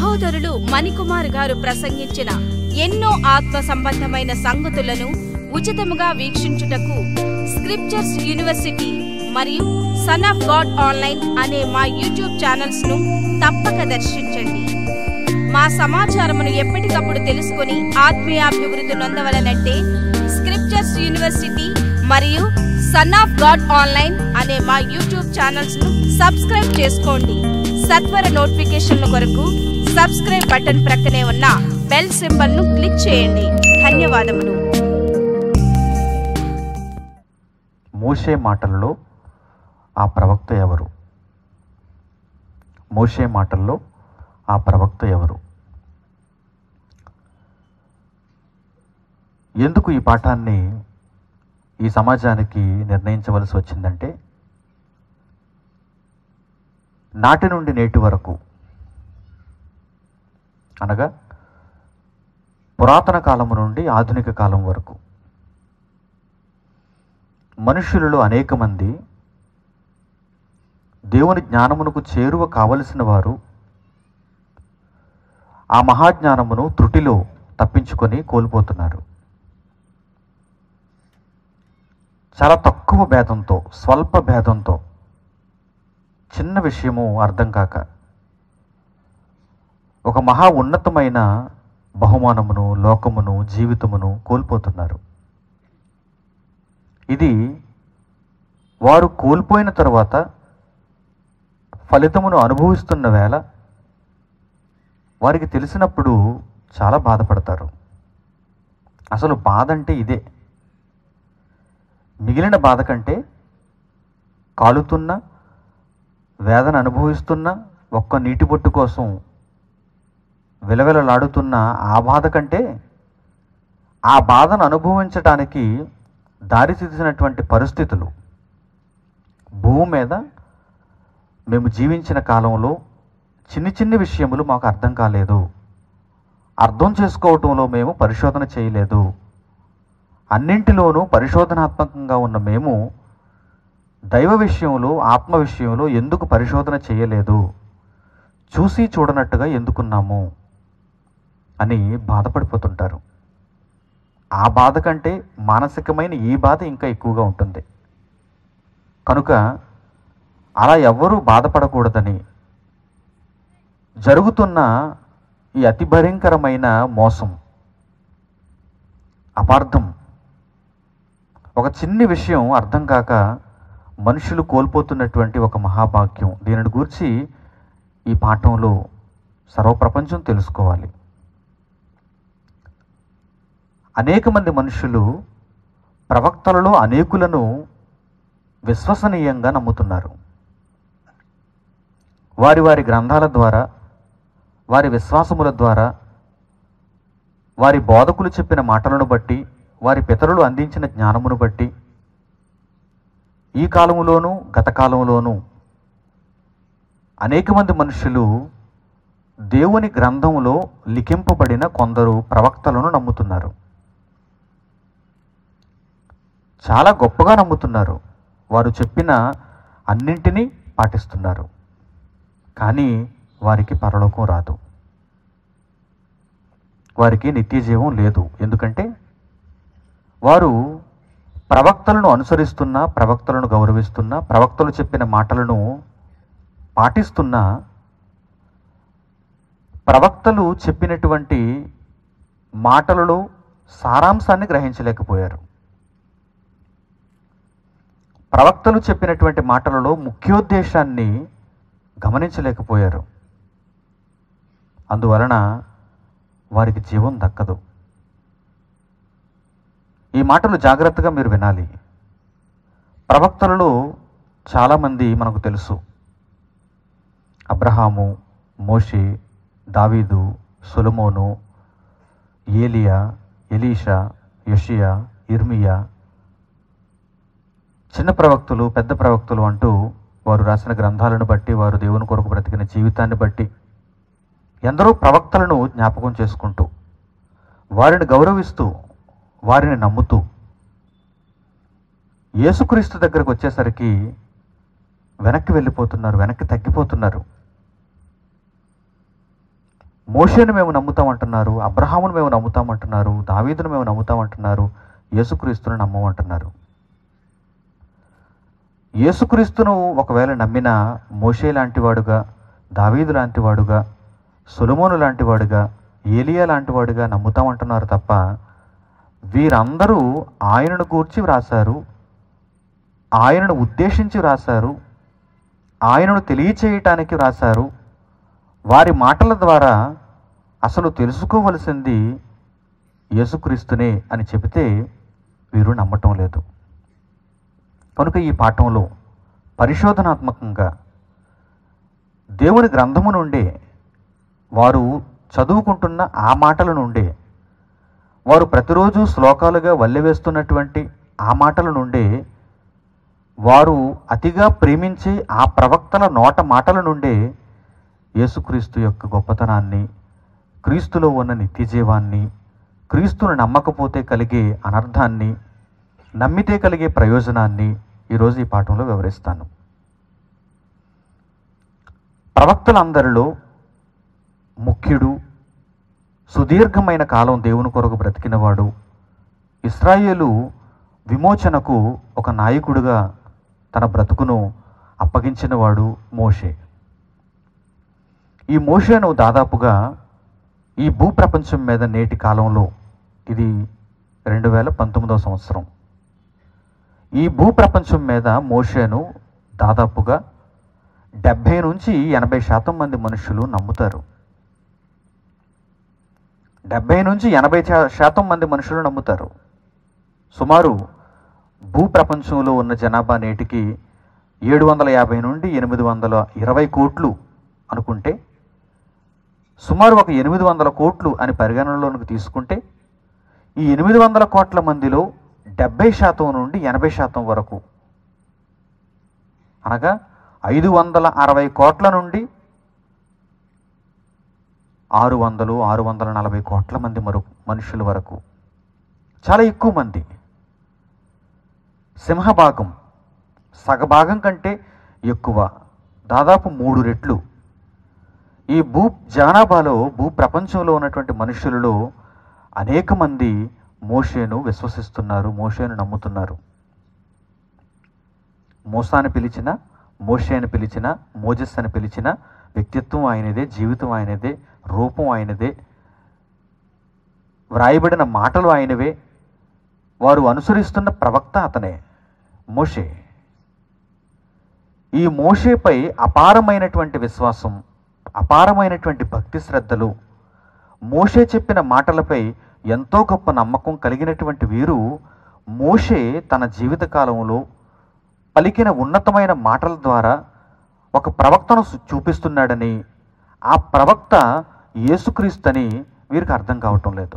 సహోదరులు మణికుమార్ గారు ప్రసంగించిన ఎన్నో ఆత్మ సంబంధమైన సంగతులను ఉచితముగా వీక్షించుటకు స్క్రిప్చర్స్ యూనివర్సిటీ మరియు సన్ ఆఫ్ గాడ్ ఆన్లైన్ అనే మా యూట్యూబ్ ఛానల్స్ ను తప్పక దర్శించండి మా సమాచారమును ఎప్పటికప్పుడు తెలుసుకుని ఆత్మీయాభివృద్ధి నొందవలనంటే స్క్రిప్చర్స్ యూనివర్సిటీ మరియు సన్ ఆఫ్ గాడ్ ఆన్లైన్ అనే మా యూట్యూబ్ ఛానల్స్ ను సబ్స్క్రైబ్ చేసుకోండి సత్వర నోటిఫికేషన్ల కొరకు సబ్స్క్రైబ్ బటన్ ప్రక్కనే ఉన్న బెల్ సింబల్ ను క్లిక్ చేయండి ధన్యవాదములు మోషే మాటల్లో ఆ ప్రవక్త ఎవరు మోషే మాటల్లో ఆ ప్రవక్త ఎవరు ఎందుకు ఈ పాఠాన్ని ఈ సమాజానికి నిర్ణయించవలసి వచ్చిందంటే నాటి నుండి నేటి వరకు అనగా పురాతన కాలము నుండి ఆధునిక కాలం వరకు మనుషులలో అనేక మంది దేవుని జ్ఞానమునకు చేరువ కావలసిన వారు ఆ మహాజ్ఞానమును త్రుటిలో తప్పించుకొని కోల్పోతున్నారు చాలా తక్కువ భేదంతో స్వల్ప భేదంతో చిన్న విషయము అర్థం కాక ఒక మహా ఉన్నతమైన బహుమానమును లోకమును జీవితమును కోల్పోతున్నారు ఇది వారు కోల్పోయిన తరువాత ఫలితమును అనుభవిస్తున్న వేళ వారికి తెలిసినప్పుడు చాలా బాధపడతారు అసలు బాధ అంటే ఇదే మిగిలిన బాధ కంటే కాలుతున్న వేదన అనుభవిస్తున్న ఒక్క నీటి బొట్టు కోసం విలవిలలాడుతున్న ఆ బాధ కంటే ఆ బాధను అనుభవించటానికి దారి తీసినటువంటి పరిస్థితులు భూమి మీద మేము జీవించిన కాలంలో చిన్ని చిన్ని విషయములు మాకు అర్థం కాలేదు అర్థం చేసుకోవటంలో మేము పరిశోధన చేయలేదు అన్నింటిలోనూ పరిశోధనాత్మకంగా ఉన్న మేము దైవ విషయంలో ఆత్మ విషయంలో ఎందుకు పరిశోధన చేయలేదు చూసి చూడనట్టుగా ఎందుకున్నాము అని బాధపడిపోతుంటారు ఆ బాధ కంటే మానసికమైన ఈ బాధ ఇంకా ఎక్కువగా ఉంటుంది కనుక అలా ఎవ్వరూ బాధపడకూడదని జరుగుతున్న ఈ అతి భయంకరమైన మోసం అపార్థం ఒక చిన్ని విషయం అర్థం కాక మనుషులు కోల్పోతున్నటువంటి ఒక మహాభాగ్యం దీనిని గురించి ఈ పాఠంలో సర్వప్రపంచం తెలుసుకోవాలి అనేక మంది మనుషులు ప్రవక్తలలో అనేకులను విశ్వసనీయంగా నమ్ముతున్నారు వారి వారి గ్రంథాల ద్వారా వారి విశ్వాసముల ద్వారా వారి బోధకులు చెప్పిన మాటలను బట్టి వారి పితరులు అందించిన జ్ఞానమును బట్టి ఈ కాలములోనూ గత కాలంలోనూ అనేక మంది మనుషులు దేవుని గ్రంథములో లిఖింపబడిన కొందరు ప్రవక్తలను నమ్ముతున్నారు చాలా గొప్పగా నమ్ముతున్నారు వారు చెప్పిన అన్నింటినీ పాటిస్తున్నారు కానీ వారికి పరలోకం రాదు వారికి నిత్య జీవం లేదు ఎందుకంటే వారు ప్రవక్తలను అనుసరిస్తున్న ప్రవక్తలను గౌరవిస్తున్న ప్రవక్తలు చెప్పిన మాటలను పాటిస్తున్న ప్రవక్తలు చెప్పినటువంటి మాటలలో సారాంశాన్ని గ్రహించలేకపోయారు ప్రవక్తలు చెప్పినటువంటి మాటలలో ముఖ్యోద్దేశాన్ని గమనించలేకపోయారు అందువలన వారికి జీవం దక్కదు ఈ మాటలు జాగ్రత్తగా మీరు వినాలి ప్రవక్తలలో చాలామంది మనకు తెలుసు అబ్రహాము మోషే దావీదు సొలమోను ఏలియా ఎలీషా యషియా ఇర్మియా చిన్న ప్రవక్తలు పెద్ద ప్రవక్తలు అంటూ వారు రాసిన గ్రంథాలను బట్టి వారు దేవుని కొరకు బ్రతికిన జీవితాన్ని బట్టి ఎందరో ప్రవక్తలను జ్ఞాపకం చేసుకుంటూ వారిని గౌరవిస్తూ వారిని నమ్ముతూ యేసుక్రీస్తు దగ్గరకు వచ్చేసరికి వెనక్కి వెళ్ళిపోతున్నారు వెనక్కి తగ్గిపోతున్నారు మోషేను మేము నమ్ముతామంటున్నారు అబ్రహామును మేము నమ్ముతామంటున్నారు దావీదును మేము నమ్ముతామంటున్నారు యేసుక్రీస్తును నమ్మమంటున్నారు యేసుక్రీస్తును ఒకవేళ నమ్మిన మోషే లాంటివాడుగా దావీదు లాంటివాడుగా సొలమోను లాంటివాడుగా ఏలియా లాంటివాడుగా నమ్ముతామంటున్నారు తప్ప వీరందరూ ఆయనను గూర్చి వ్రాసారు ఆయనను ఉద్దేశించి వ్రాసారు ఆయనను తెలియచేయటానికి వ్రాసారు వారి మాటల ద్వారా అసలు తెలుసుకోవలసింది యేసుక్రీస్తునే అని చెబితే వీరు నమ్మటం లేదు కనుక ఈ పాఠంలో పరిశోధనాత్మకంగా దేవుని గ్రంథము నుండే వారు చదువుకుంటున్న ఆ మాటల నుండే వారు ప్రతిరోజు శ్లోకాలుగా వల్లెవేస్తున్నటువంటి ఆ మాటల నుండే వారు అతిగా ప్రేమించే ఆ ప్రవక్తల నోట మాటల నుండే యేసుక్రీస్తు యొక్క గొప్పతనాన్ని క్రీస్తులో ఉన్న నిత్యజీవాన్ని క్రీస్తును నమ్మకపోతే కలిగే అనర్థాన్ని నమ్మితే కలిగే ప్రయోజనాన్ని ఈరోజు ఈ పాఠంలో వివరిస్తాను ప్రవక్తలందరిలో ముఖ్యుడు సుదీర్ఘమైన కాలం దేవుని కొరకు బ్రతికినవాడు ఇస్రాయేలు విమోచనకు ఒక నాయకుడిగా తన బ్రతుకును అప్పగించినవాడు మోషే ఈ మోషేను దాదాపుగా ఈ భూప్రపంచం మీద నేటి కాలంలో ఇది రెండు వేల పంతొమ్మిదవ సంవత్సరం ఈ భూప్రపంచం మీద మోషేను దాదాపుగా డెబ్భై నుంచి ఎనభై శాతం మంది మనుషులు నమ్ముతారు డెబ్భై నుంచి ఎనభై శా- శాతం మంది మనుషులు నమ్ముతారు సుమారు భూప్రపంచంలో ఉన్న జనాభా నేటికి ఏడు వందల యాభై నుండి ఎనిమిది వందల ఇరవై కోట్లు అనుకుంటే సుమారు ఒక ఎనిమిది వందల కోట్లు అని పరిగణనలోనికి తీసుకుంటే ఈ ఎనిమిది వందల కోట్ల మందిలో డెబ్బై శాతం నుండి ఎనభై శాతం వరకు అనగా ఐదు వందల అరవై కోట్ల నుండి ఆరు వందలు ఆరు వందల నలభై కోట్ల మంది మరు మనుషుల వరకు చాలా ఎక్కువ మంది సింహభాగం సగభాగం కంటే ఎక్కువ దాదాపు మూడు రెట్లు ఈ భూ జనాభాలో భూ ప్రపంచంలో ఉన్నటువంటి మనుషులలో అనేక మంది మోషేను విశ్వసిస్తున్నారు మోషేను నమ్ముతున్నారు మోసాని పిలిచిన మోషే అని పిలిచిన మోజస్ అని పిలిచిన వ్యక్తిత్వం ఆయనదే జీవితం ఆయనదే రూపం ఆయనదే వ్రాయబడిన మాటలు ఆయనవే వారు అనుసరిస్తున్న ప్రవక్త అతనే మోషే ఈ మోషేపై అపారమైనటువంటి విశ్వాసం అపారమైనటువంటి భక్తి శ్రద్ధలు మోషే చెప్పిన మాటలపై ఎంతో గొప్ప నమ్మకం కలిగినటువంటి వీరు మోషే తన జీవితకాలంలో పలికిన ఉన్నతమైన మాటల ద్వారా ఒక ప్రవక్తను సు- చూపిస్తున్నాడని ఆ ప్రవక్త యేసుక్రీస్తని వీరికి అర్థం కావటం లేదు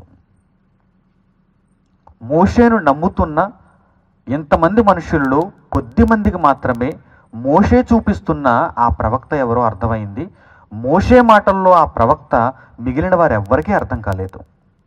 మోషేను నమ్ముతున్న ఇంతమంది మనుషుల్లో కొద్ది మందికి మాత్రమే మోషే చూపిస్తున్న ఆ ప్రవక్త ఎవరో అర్థమైంది మోషే మాటల్లో ఆ ప్రవక్త మిగిలిన వారెవ్వరికీ అర్థం కాలేదు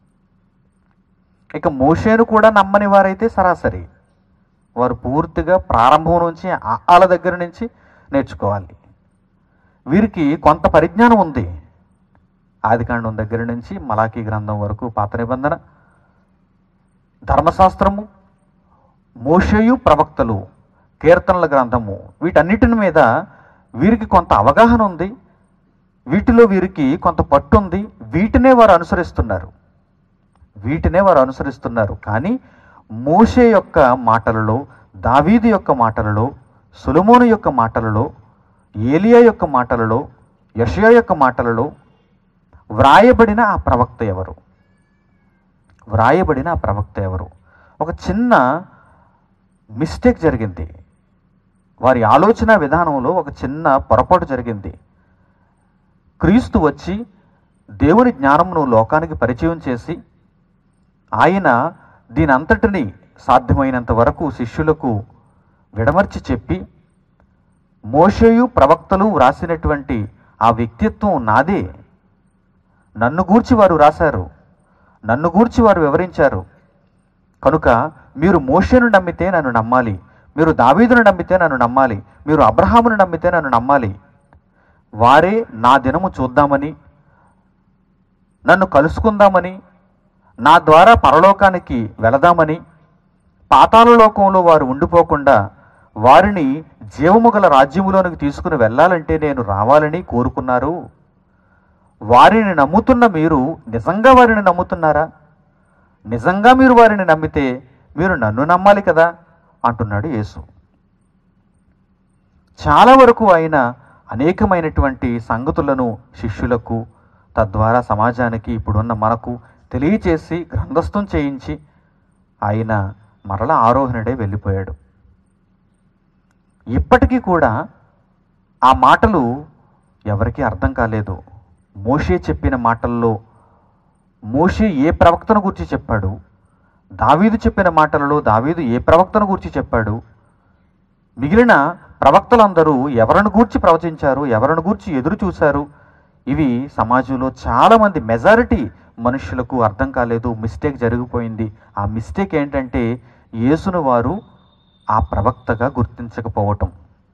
ఇక మోషేను కూడా నమ్మని వారైతే సరాసరి వారు పూర్తిగా ప్రారంభం నుంచి ఆ- ఆల దగ్గర నుంచి నేర్చుకోవాలి వీరికి కొంత పరిజ్ఞానం ఉంది ఆదికాండం దగ్గర నుంచి మలాఖీ గ్రంథం వరకు పాత నిబంధన ధర్మశాస్త్రము మోషేయు ప్రవక్తలు కీర్తనల గ్రంథము వీటన్నిటిని మీద వీరికి కొంత అవగాహన ఉంది వీటిలో వీరికి కొంత పట్టు ఉంది వీటినే వారు అనుసరిస్తున్నారు వీటినే వారు అనుసరిస్తున్నారు కానీ మోషే యొక్క మాటలలో దావీదు యొక్క మాటలలో సులమోను యొక్క మాటలలో ఏలియా యొక్క మాటలలో యషయా యొక్క మాటలలో వ్రాయబడిన ఆ ప్రవక్త ఎవరు వ్రాయబడిన ఆ ప్రవక్త ఎవరు ఒక చిన్న మిస్టేక్ జరిగింది వారి ఆలోచన విధానంలో ఒక చిన్న పొరపాటు జరిగింది క్రీస్తు వచ్చి దేవుని జ్ఞానమును లోకానికి పరిచయం చేసి ఆయన దీనంతటిని సాధ్యమైనంత వరకు శిష్యులకు విడమర్చి చెప్పి మోషేయు ప్రవక్తలు వ్రాసినటువంటి ఆ వ్యక్తిత్వం నాదే నన్ను గూర్చి వారు రాశారు నన్ను గూర్చి వారు వివరించారు కనుక మీరు మోషేను నమ్మితే నన్ను నమ్మాలి మీరు దావీదును నమ్మితే నన్ను నమ్మాలి మీరు అబ్రహామును నమ్మితే నన్ను నమ్మాలి వారే నా దినము చూద్దామని నన్ను కలుసుకుందామని నా ద్వారా పరలోకానికి వెళదామని పాతాళలోకంలో వారు ఉండిపోకుండా వారిని జీవము గల రాజ్యములోనికి తీసుకుని వెళ్ళాలంటే నేను రావాలని కోరుకున్నారు వారిని నమ్ముతున్న మీరు నిజంగా వారిని నమ్ముతున్నారా నిజంగా మీరు వారిని నమ్మితే మీరు నన్ను నమ్మాలి కదా అంటున్నాడు యేసు చాలా వరకు ఆయన అనేకమైనటువంటి సంగతులను శిష్యులకు తద్వారా సమాజానికి ఇప్పుడున్న మనకు తెలియచేసి గ్రంథస్థం చేయించి ఆయన మరల ఆరోహణుడే వెళ్ళిపోయాడు ఇప్పటికీ కూడా ఆ మాటలు ఎవరికీ అర్థం కాలేదు మోషే చెప్పిన మాటల్లో మోషే ఏ ప్రవక్తను గురించి చెప్పాడు దావీదు చెప్పిన మాటలలో దావీదు ఏ ప్రవక్తను గురించి చెప్పాడు మిగిలిన ప్రవక్తలందరూ ఎవరిని గూర్చి ప్రవచించారు ఎవరిని గూర్చి ఎదురు చూశారు ఇవి సమాజంలో చాలామంది మెజారిటీ మనుషులకు అర్థం కాలేదు మిస్టేక్ జరిగిపోయింది ఆ మిస్టేక్ ఏంటంటే యేసును వారు ఆ ప్రవక్తగా గుర్తించకపోవటం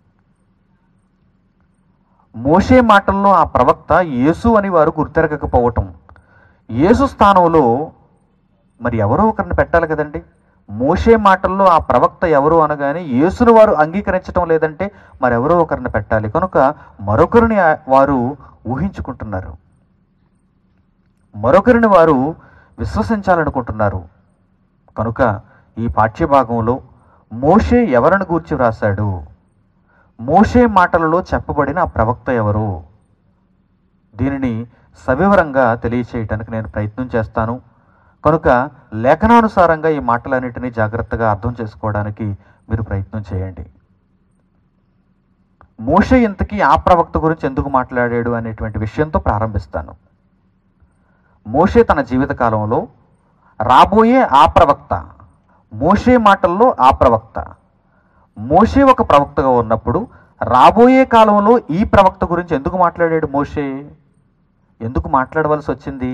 మోషే మాటల్లో ఆ ప్రవక్త యేసు అని వారు గుర్తెరగకపోవటం యేసు స్థానంలో మరి ఎవరో ఒకరిని పెట్టాలి కదండి మోషే మాటల్లో ఆ ప్రవక్త ఎవరు అనగానే యేసును వారు అంగీకరించడం లేదంటే మరెవరో ఒకరిని పెట్టాలి కనుక మరొకరిని ఆ- వారు ఊహించుకుంటున్నారు మరొకరిని వారు విశ్వసించాలనుకుంటున్నారు కనుక ఈ పాఠ్యభాగంలో మోషే ఎవరిని గూర్చి వ్రాశాడు మోషే మాటలలో చెప్పబడిన ఆ ప్రవక్త ఎవరు దీనిని సవివరంగా తెలియచేయటానికి నేను ప్రయత్నం చేస్తాను కనుక లేఖనానుసారంగా ఈ మాటలన్నిటినీ జాగ్రత్తగా అర్థం చేసుకోవడానికి మీరు ప్రయత్నం చేయండి మోషే ఇంతకీ ఆ ప్రవక్త గురించి ఎందుకు మాట్లాడాడు అనేటువంటి విషయంతో ప్రారంభిస్తాను మోషే తన జీవితకాలంలో రాబోయే ఆ ప్రవక్త మోషే మాటల్లో ఆ ప్రవక్త మోషే ఒక ప్రవక్తగా ఉన్నప్పుడు రాబోయే కాలంలో ఈ ప్రవక్త గురించి ఎందుకు మాట్లాడాడు మోషే ఎందుకు మాట్లాడవలసి వచ్చింది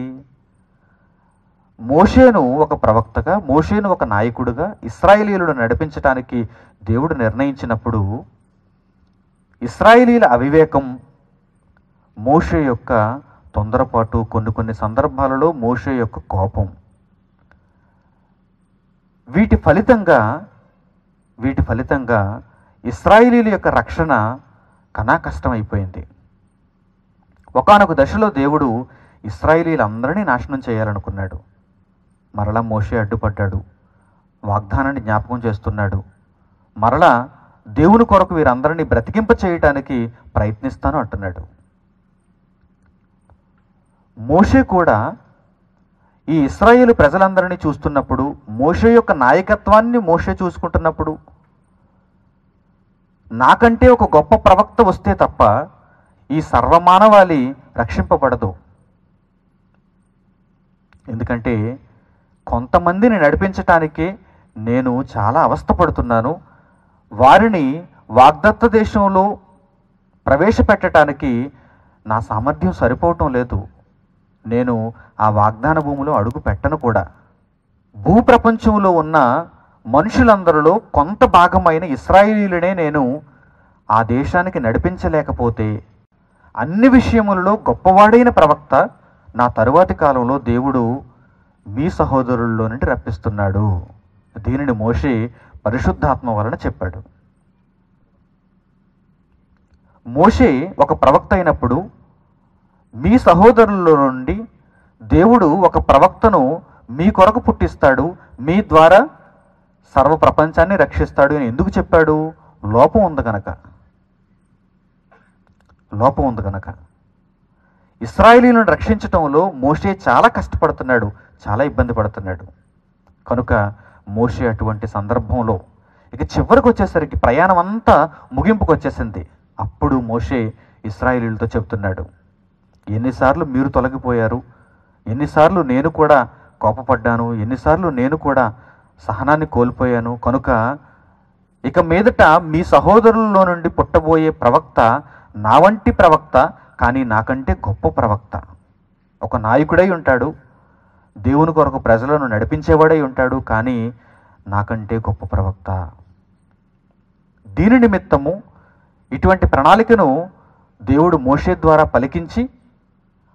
మోషేను ఒక ప్రవక్తగా మోషేను ఒక నాయకుడిగా ఇస్రాయేలీలను నడిపించడానికి దేవుడు నిర్ణయించినప్పుడు ఇస్రాయేలీల అవివేకం మోషే యొక్క తొందరపాటు కొన్ని కొన్ని సందర్భాలలో మోషే యొక్క కోపం వీటి ఫలితంగా వీటి ఫలితంగా ఇస్రాయేలీల యొక్క రక్షణ కనా కష్టమైపోయింది ఒకానొక దశలో దేవుడు ఇస్రాయేలీలందరినీ నాశనం చేయాలనుకున్నాడు మరలా మోషే అడ్డుపడ్డాడు వాగ్దానాన్ని జ్ఞాపకం చేస్తున్నాడు మరలా దేవుని కొరకు వీరందరినీ బ్రతికింప చేయటానికి ప్రయత్నిస్తాను అంటున్నాడు మోషే కూడా ఈ ఇస్రాయేలు ప్రజలందరినీ చూస్తున్నప్పుడు మోషే యొక్క నాయకత్వాన్ని మోషే చూసుకుంటున్నప్పుడు నాకంటే ఒక గొప్ప ప్రవక్త వస్తే తప్ప ఈ సర్వమానవాళి రక్షింపబడదు ఎందుకంటే కొంతమందిని నడిపించటానికి నేను చాలా అవస్థపడుతున్నాను వారిని వాగ్దత్త దేశంలో ప్రవేశపెట్టడానికి నా సామర్థ్యం సరిపోవటం లేదు నేను ఆ వాగ్దాన భూమిలో అడుగు పెట్టను కూడా భూప్రపంచంలో ఉన్న మనుషులందరిలో కొంత భాగమైన ఇస్రాయేలీలనే నేను ఆ దేశానికి నడిపించలేకపోతే అన్ని విషయములలో గొప్పవాడైన ప్రవక్త నా తరువాతి కాలంలో దేవుడు మీ సహోదరుల్లో నుండి రప్పిస్తున్నాడు దీనిని మోషే పరిశుద్ధాత్మ వలన చెప్పాడు మోషే ఒక ప్రవక్త అయినప్పుడు మీ సహోదరుల నుండి దేవుడు ఒక ప్రవక్తను మీ కొరకు పుట్టిస్తాడు మీ ద్వారా సర్వ ప్రపంచాన్ని రక్షిస్తాడు అని ఎందుకు చెప్పాడు లోపం ఉంది గనక లోపం ఉంది గనక ఇస్రాయేలీలను రక్షించటంలో మోషే చాలా కష్టపడుతున్నాడు చాలా ఇబ్బంది పడుతున్నాడు కనుక మోషే అటువంటి సందర్భంలో ఇక చివరికి వచ్చేసరికి ప్రయాణం అంతా ముగింపుకు వచ్చేసింది అప్పుడు మోషే ఇస్రాయేలీలతో చెప్తున్నాడు ఎన్నిసార్లు మీరు తొలగిపోయారు ఎన్నిసార్లు నేను కూడా కోపపడ్డాను ఎన్నిసార్లు నేను కూడా సహనాన్ని కోల్పోయాను కనుక ఇక మీదట మీ సహోదరుల్లో నుండి పుట్టబోయే ప్రవక్త నా వంటి ప్రవక్త కానీ నాకంటే గొప్ప ప్రవక్త ఒక నాయకుడై ఉంటాడు దేవుని కొరకు ప్రజలను నడిపించేవాడై ఉంటాడు కానీ నాకంటే గొప్ప ప్రవక్త దీని నిమిత్తము ఇటువంటి ప్రణాళికను దేవుడు మోషే ద్వారా పలికించి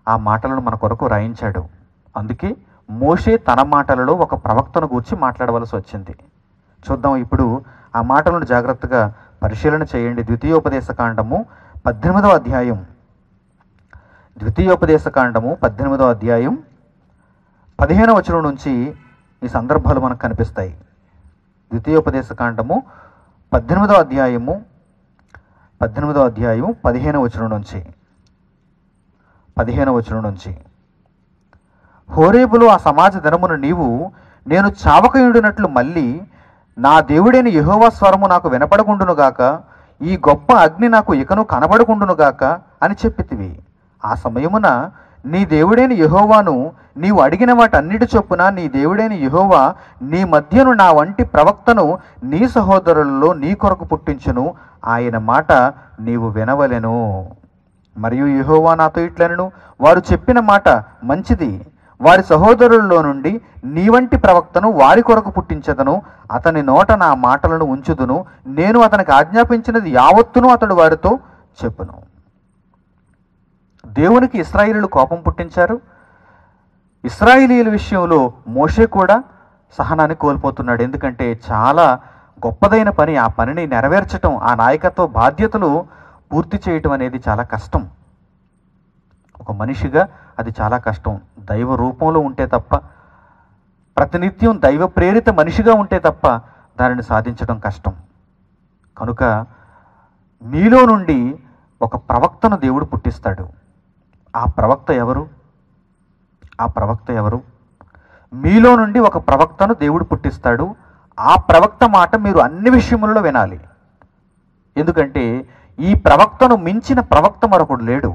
ఆ మాటలను మన కొరకు రాయించాడు అందుకే మోషే తన మాటలలో ఒక ప్రవక్తను గూర్చి మాట్లాడవలసి వచ్చింది చూద్దాం ఇప్పుడు ఆ మాటలను జాగ్రత్తగా పరిశీలన చేయండి ద్వితీయోపదేశ కాండము పద్దెనిమిదవ అధ్యాయం ద్వితీయోపదేశ కాండము పద్దెనిమిదవ అధ్యాయం పదిహేనవ వచనం నుంచి ఈ సందర్భాలు మనకు కనిపిస్తాయి ద్వితీయోపదేశ కాండము పద్దెనిమిదవ అధ్యాయము పద్దెనిమిదవ అధ్యాయం పదిహేనవ వచనం నుంచి పదిహేనవ వచనం నుంచి హోరేబులో ఆ సమాజ దినమున నీవు నేను చావకయుడినట్లు మళ్ళీ నా దేవుడైన యెహోవా స్వరము నాకు వినపడకుండునుగాక ఈ గొప్ప అగ్ని నాకు ఇకను కనబడకుండునుగాక అని చెప్పితివి ఆ సమయమున నీ దేవుడైన యెహోవాను నీవు అడిగిన వాటన్నిటి చొప్పున నీ దేవుడైన యెహోవా నీ మధ్యను నా వంటి ప్రవక్తను నీ సహోదరులలో నీ కొరకు పుట్టించును ఆయన మాట నీవు వినవలెను మరియు యెహోవా నాతో ఇట్లనను వారు చెప్పిన మాట మంచిది వారి సహోదరుల్లో నుండి నీ వంటి ప్రవక్తను వారి కొరకు పుట్టించదను అతని నోట నా మాటలను ఉంచుదును నేను అతనికి ఆజ్ఞాపించినది యావత్తును అతడు వారితో చెప్పును దేవునికి ఇస్రాయిలీలు కోపం పుట్టించారు ఇస్రాయిలీల విషయంలో మోషే కూడా సహనాన్ని కోల్పోతున్నాడు ఎందుకంటే చాలా గొప్పదైన పని ఆ పనిని నెరవేర్చటం ఆ నాయకత్వ బాధ్యతలు పూర్తి చేయటం అనేది చాలా కష్టం ఒక మనిషిగా అది చాలా కష్టం దైవ రూపంలో ఉంటే తప్ప ప్రతినిత్యం దైవ ప్రేరిత మనిషిగా ఉంటే తప్ప దానిని సాధించడం కష్టం కనుక మీలో నుండి ఒక ప్రవక్తను దేవుడు పుట్టిస్తాడు ఆ ప్రవక్త ఎవరు ఆ ప్రవక్త ఎవరు మీలో నుండి ఒక ప్రవక్తను దేవుడు పుట్టిస్తాడు ఆ ప్రవక్త మాట మీరు అన్ని విషయములలో వినాలి ఎందుకంటే ఈ ప్రవక్తను మించిన ప్రవక్త మరొకడు లేడు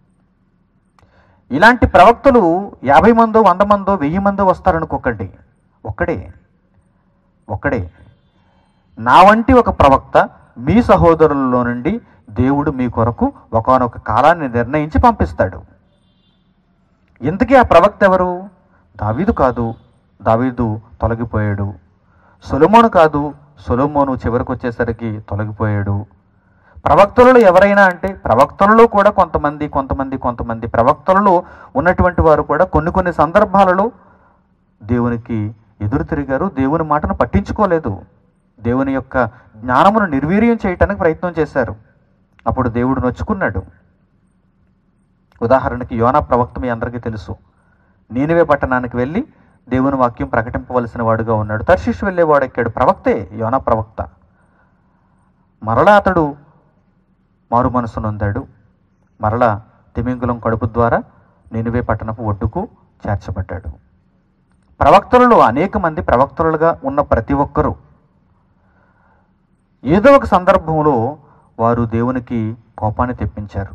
ఇలాంటి ప్రవక్తలు యాభై మందో వంద మందో వెయ్యి మందో వస్తారనుకోకండి ఒక్కడే ఒక్కడే నా వంటి ఒక ప్రవక్త మీ సహోదరులలో నుండి దేవుడు మీ కొరకు ఒకనొక కాలాన్ని నిర్ణయించి పంపిస్తాడు ఇంతకీ ఆ ప్రవక్త ఎవరు దావీదు కాదు దావీదు తొలగిపోయాడు సొలొమోను కాదు సొలొమోను చివరికి వచ్చేసరికి తొలగిపోయాడు ప్రవక్తలలో ఎవరైనా అంటే ప్రవక్తలలో కూడా కొంతమంది కొంతమంది కొంతమంది ప్రవక్తలలో ఉన్నటువంటి వారు కూడా కొన్ని కొన్ని సందర్భాలలో దేవునికి ఎదురు తిరిగారు దేవుని మాటను పట్టించుకోలేదు దేవుని యొక్క జ్ఞానమును నిర్వీర్యం చేయటానికి ప్రయత్నం చేశారు అప్పుడు దేవుడు నొచ్చుకున్నాడు ఉదాహరణకి యోనా ప్రవక్త మీ అందరికీ తెలుసు నీనివే పట్టణానికి వెళ్ళి దేవుని వాక్యం ప్రకటింపవలసిన వాడుగా ఉన్నాడు తర్షిష్ వెళ్ళేవాడు ఎక్కాడు ప్రవక్తే యోనా ప్రవక్త మరలా అతడు మారు మనసు నొందాడు మరలా తిమింగులం కడుపు ద్వారా నినివే పట్టణపు ఒడ్డుకు చేర్చబడ్డాడు ప్రవక్తలలో అనేక మంది ప్రవక్తలుగా ఉన్న ప్రతి ఒక్కరూ ఏదో ఒక సందర్భంలో వారు దేవునికి కోపాన్ని తెప్పించారు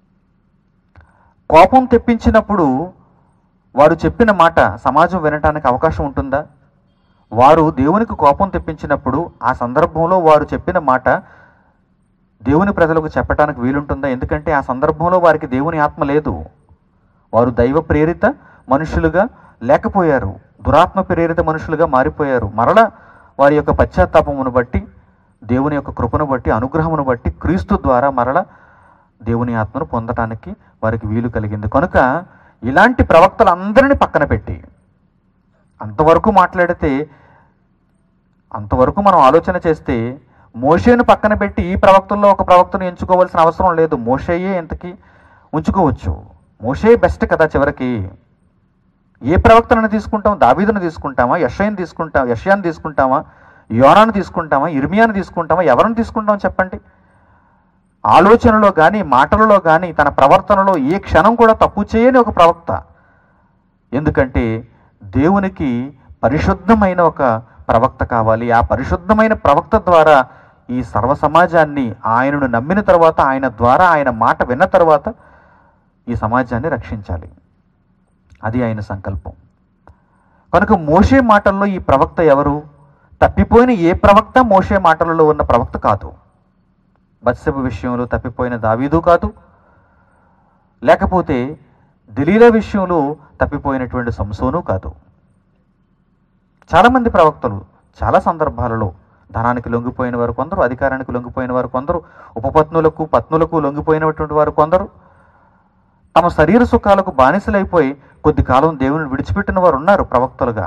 కోపం తెప్పించినప్పుడు వారు చెప్పిన మాట సమాజం వినటానికి అవకాశం ఉంటుందా వారు దేవునికి కోపం తెప్పించినప్పుడు ఆ సందర్భంలో వారు చెప్పిన మాట దేవుని ప్రజలకు చెప్పటానికి వీలుంటుందా ఎందుకంటే ఆ సందర్భంలో వారికి దేవుని ఆత్మ లేదు వారు దైవ ప్రేరిత మనుషులుగా లేకపోయారు దురాత్మ ప్రేరిత మనుషులుగా మారిపోయారు మరల వారి యొక్క పశ్చాత్తాపమును బట్టి దేవుని యొక్క కృపను బట్టి అనుగ్రహమును బట్టి క్రీస్తు ద్వారా మరల దేవుని ఆత్మను పొందటానికి వారికి వీలు కలిగింది కనుక ఇలాంటి ప్రవక్తలందరినీ పక్కన పెట్టి అంతవరకు మాట్లాడితే అంతవరకు మనం ఆలోచన చేస్తే మోషేను పక్కన పెట్టి ఈ ప్రవక్తల్లో ఒక ప్రవక్తను ఎంచుకోవాల్సిన అవసరం లేదు మోషేయే ఎంతకి ఉంచుకోవచ్చు మోషే బెస్ట్ కదా చివరికి ఏ ప్రవక్తను తీసుకుంటాం దావీదును తీసుకుంటామా యషయని తీసుకుంటాం యషయాన్ని తీసుకుంటామా యోనాను తీసుకుంటామా ఇర్మియాను తీసుకుంటామా ఎవరిని తీసుకుంటాం చెప్పండి ఆలోచనలో కానీ మాటలలో కానీ తన ప్రవర్తనలో ఏ క్షణం కూడా తప్పు చేయని ఒక ప్రవక్త ఎందుకంటే దేవునికి పరిశుద్ధమైన ఒక ప్రవక్త కావాలి ఆ పరిశుద్ధమైన ప్రవక్త ద్వారా ఈ సర్వ సమాజాన్ని ఆయనను నమ్మిన తర్వాత ఆయన ద్వారా ఆయన మాట విన్న తర్వాత ఈ సమాజాన్ని రక్షించాలి అది ఆయన సంకల్పం కనుక మోషే మాటల్లో ఈ ప్రవక్త ఎవరు తప్పిపోయిన ఏ ప్రవక్త మోషే మాటలలో ఉన్న ప్రవక్త కాదు బత్సెబ విషయంలో తప్పిపోయిన దావీదు కాదు లేకపోతే దిలీల విషయంలో తప్పిపోయినటువంటి సంసోను కాదు చాలామంది ప్రవక్తలు చాలా సందర్భాలలో ధనానికి లొంగిపోయిన వారు కొందరు అధికారానికి లొంగిపోయిన వారు కొందరు ఉపపత్నులకు పత్నులకు లొంగిపోయినటువంటి వారు కొందరు తమ శరీర సుఖాలకు బానిసలైపోయి కొద్ది కాలం దేవుని విడిచిపెట్టిన వారు ఉన్నారు ప్రవక్తలుగా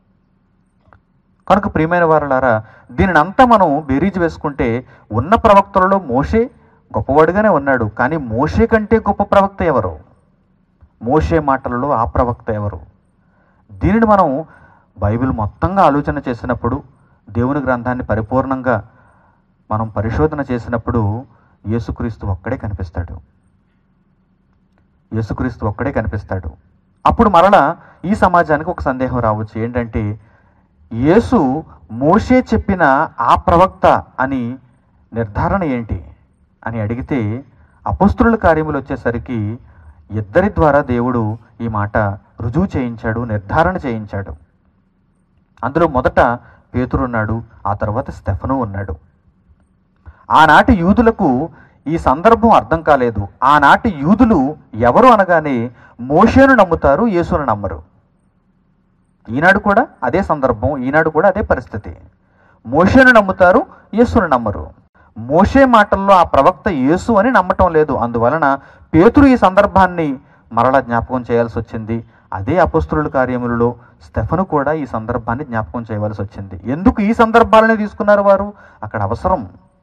కనుక ప్రియమైన వారులారా దీనిని అంతా మనం బేరీజు వేసుకుంటే ఉన్న ప్రవక్తలలో మోషే గొప్పవాడుగానే ఉన్నాడు కానీ మోషే కంటే గొప్ప ప్రవక్త ఎవరు మోషే మాటలలో ఆ ప్రవక్త ఎవరు దీనిని మనం బైబిల్ మొత్తంగా ఆలోచన చేసినప్పుడు దేవుని గ్రంథాన్ని పరిపూర్ణంగా మనం పరిశోధన చేసినప్పుడు యేసుక్రీస్తు ఒక్కడే కనిపిస్తాడు యేసుక్రీస్తు ఒక్కడే కనిపిస్తాడు అప్పుడు మరలా ఈ సమాజానికి ఒక సందేహం రావచ్చు ఏంటంటే యేసు మోషే చెప్పిన ఆ ప్రవక్త అని నిర్ధారణ ఏంటి అని అడిగితే అపస్తుల కార్యములు వచ్చేసరికి ఇద్దరి ద్వారా దేవుడు ఈ మాట రుజువు చేయించాడు నిర్ధారణ చేయించాడు అందులో మొదట పేతురు ఉన్నాడు ఆ తర్వాత స్టెఫను ఉన్నాడు ఆనాటి యూదులకు ఈ సందర్భం అర్థం కాలేదు ఆనాటి యూదులు ఎవరు అనగానే మోషేను నమ్ముతారు యేసును నమ్మరు ఈనాడు కూడా అదే సందర్భం ఈనాడు కూడా అదే పరిస్థితి మోషేను నమ్ముతారు యేసును నమ్మరు మోషే మాటల్లో ఆ ప్రవక్త యేసు అని నమ్మటం లేదు అందువలన పేతురు ఈ సందర్భాన్ని మరలా జ్ఞాపకం చేయాల్సి వచ్చింది అదే అపస్తుల కార్యములలో స్టెఫను కూడా ఈ సందర్భాన్ని జ్ఞాపకం చేయవలసి వచ్చింది ఎందుకు ఈ సందర్భాలని తీసుకున్నారు వారు అక్కడ అవసరం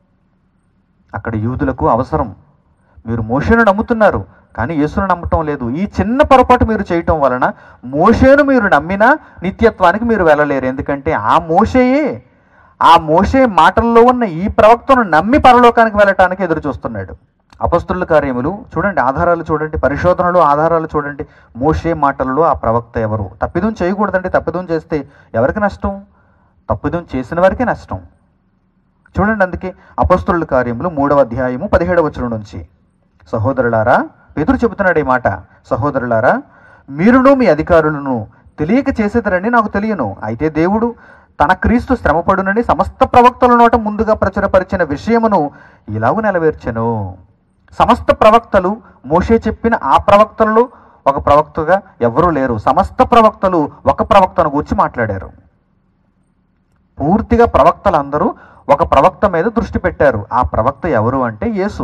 అక్కడ యూదులకు అవసరం మీరు మోషేను నమ్ముతున్నారు కానీ యేసును నమ్మటం లేదు ఈ చిన్న పొరపాటు మీరు చేయటం వలన మోషేను మీరు నమ్మినా నిత్యత్వానికి మీరు వెళ్ళలేరు ఎందుకంటే ఆ మోషేయే ఆ మోషే మాటల్లో ఉన్న ఈ ప్రవక్తను నమ్మి పరలోకానికి వెళ్ళటానికి ఎదురు చూస్తున్నాడు అపస్తుల కార్యములు చూడండి ఆధారాలు చూడండి పరిశోధనలు ఆధారాలు చూడండి మోషే మాటలలో ఆ ప్రవక్త ఎవరు తప్పిదం చేయకూడదండి తప్పిదం చేస్తే ఎవరికి నష్టం తప్పిదం చేసిన వారికే నష్టం చూడండి అందుకే అపస్తుల కార్యములు మూడవ అధ్యాయము పదిహేడవ వచనం నుంచి సహోదరులారా పేతురు చెబుతున్నాడు ఈ మాట సహోదరులారా మీరును మీ అధికారులను తెలియక చేసేదరని నాకు తెలియను అయితే దేవుడు తన క్రీస్తు శ్రమపడునని సమస్త ప్రవక్తల నోట ముందుగా ప్రచురపరిచిన విషయమును ఇలాగూ నెలవేర్చెను సమస్త ప్రవక్తలు మోషే చెప్పిన ఆ ప్రవక్తలలో ఒక ప్రవక్తగా ఎవరూ లేరు సమస్త ప్రవక్తలు ఒక ప్రవక్తను గురించి మాట్లాడారు పూర్తిగా ప్రవక్తలందరూ ఒక ప్రవక్త మీద దృష్టి పెట్టారు ఆ ప్రవక్త ఎవరు అంటే యేసు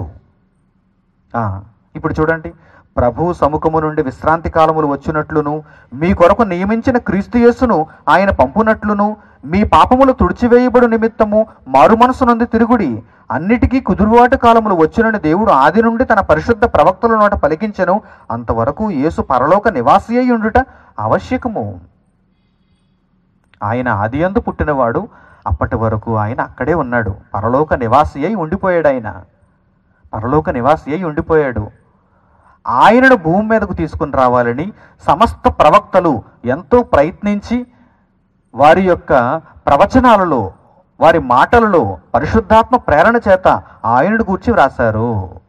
ఆ, ఇప్పుడు చూడండి ప్రభు సముఖము నుండి విశ్రాంతి కాలములు వచ్చినట్లును మీ కొరకు నియమించిన క్రీస్తు యేసును ఆయన పంపునట్లును మీ పాపములు తుడిచివేయబడు నిమిత్తము మారు మనసు నుండి తిరుగుడి అన్నిటికీ కుదురుబాటు కాలములు వచ్చినని దేవుడు ఆది నుండి తన పరిశుద్ధ ప్రవక్తల నోట పలికించెను అంతవరకు యేసు పరలోక నివాసి అయి ఉండుట ఆవశ్యకము ఆయన ఆదియందు పుట్టినవాడు అప్పటి వరకు ఆయన అక్కడే ఉన్నాడు పరలోక నివాసి అయి ఉండిపోయాడు ఆయన పరలోక నివాసి అయి ఉండిపోయాడు ఆయనను భూమి మీదకు తీసుకుని రావాలని సమస్త ప్రవక్తలు ఎంతో ప్రయత్నించి వారి యొక్క ప్రవచనాలలో వారి మాటలలో పరిశుద్ధాత్మ ప్రేరణ చేత ఆయనను గూర్చి వ్రాశారు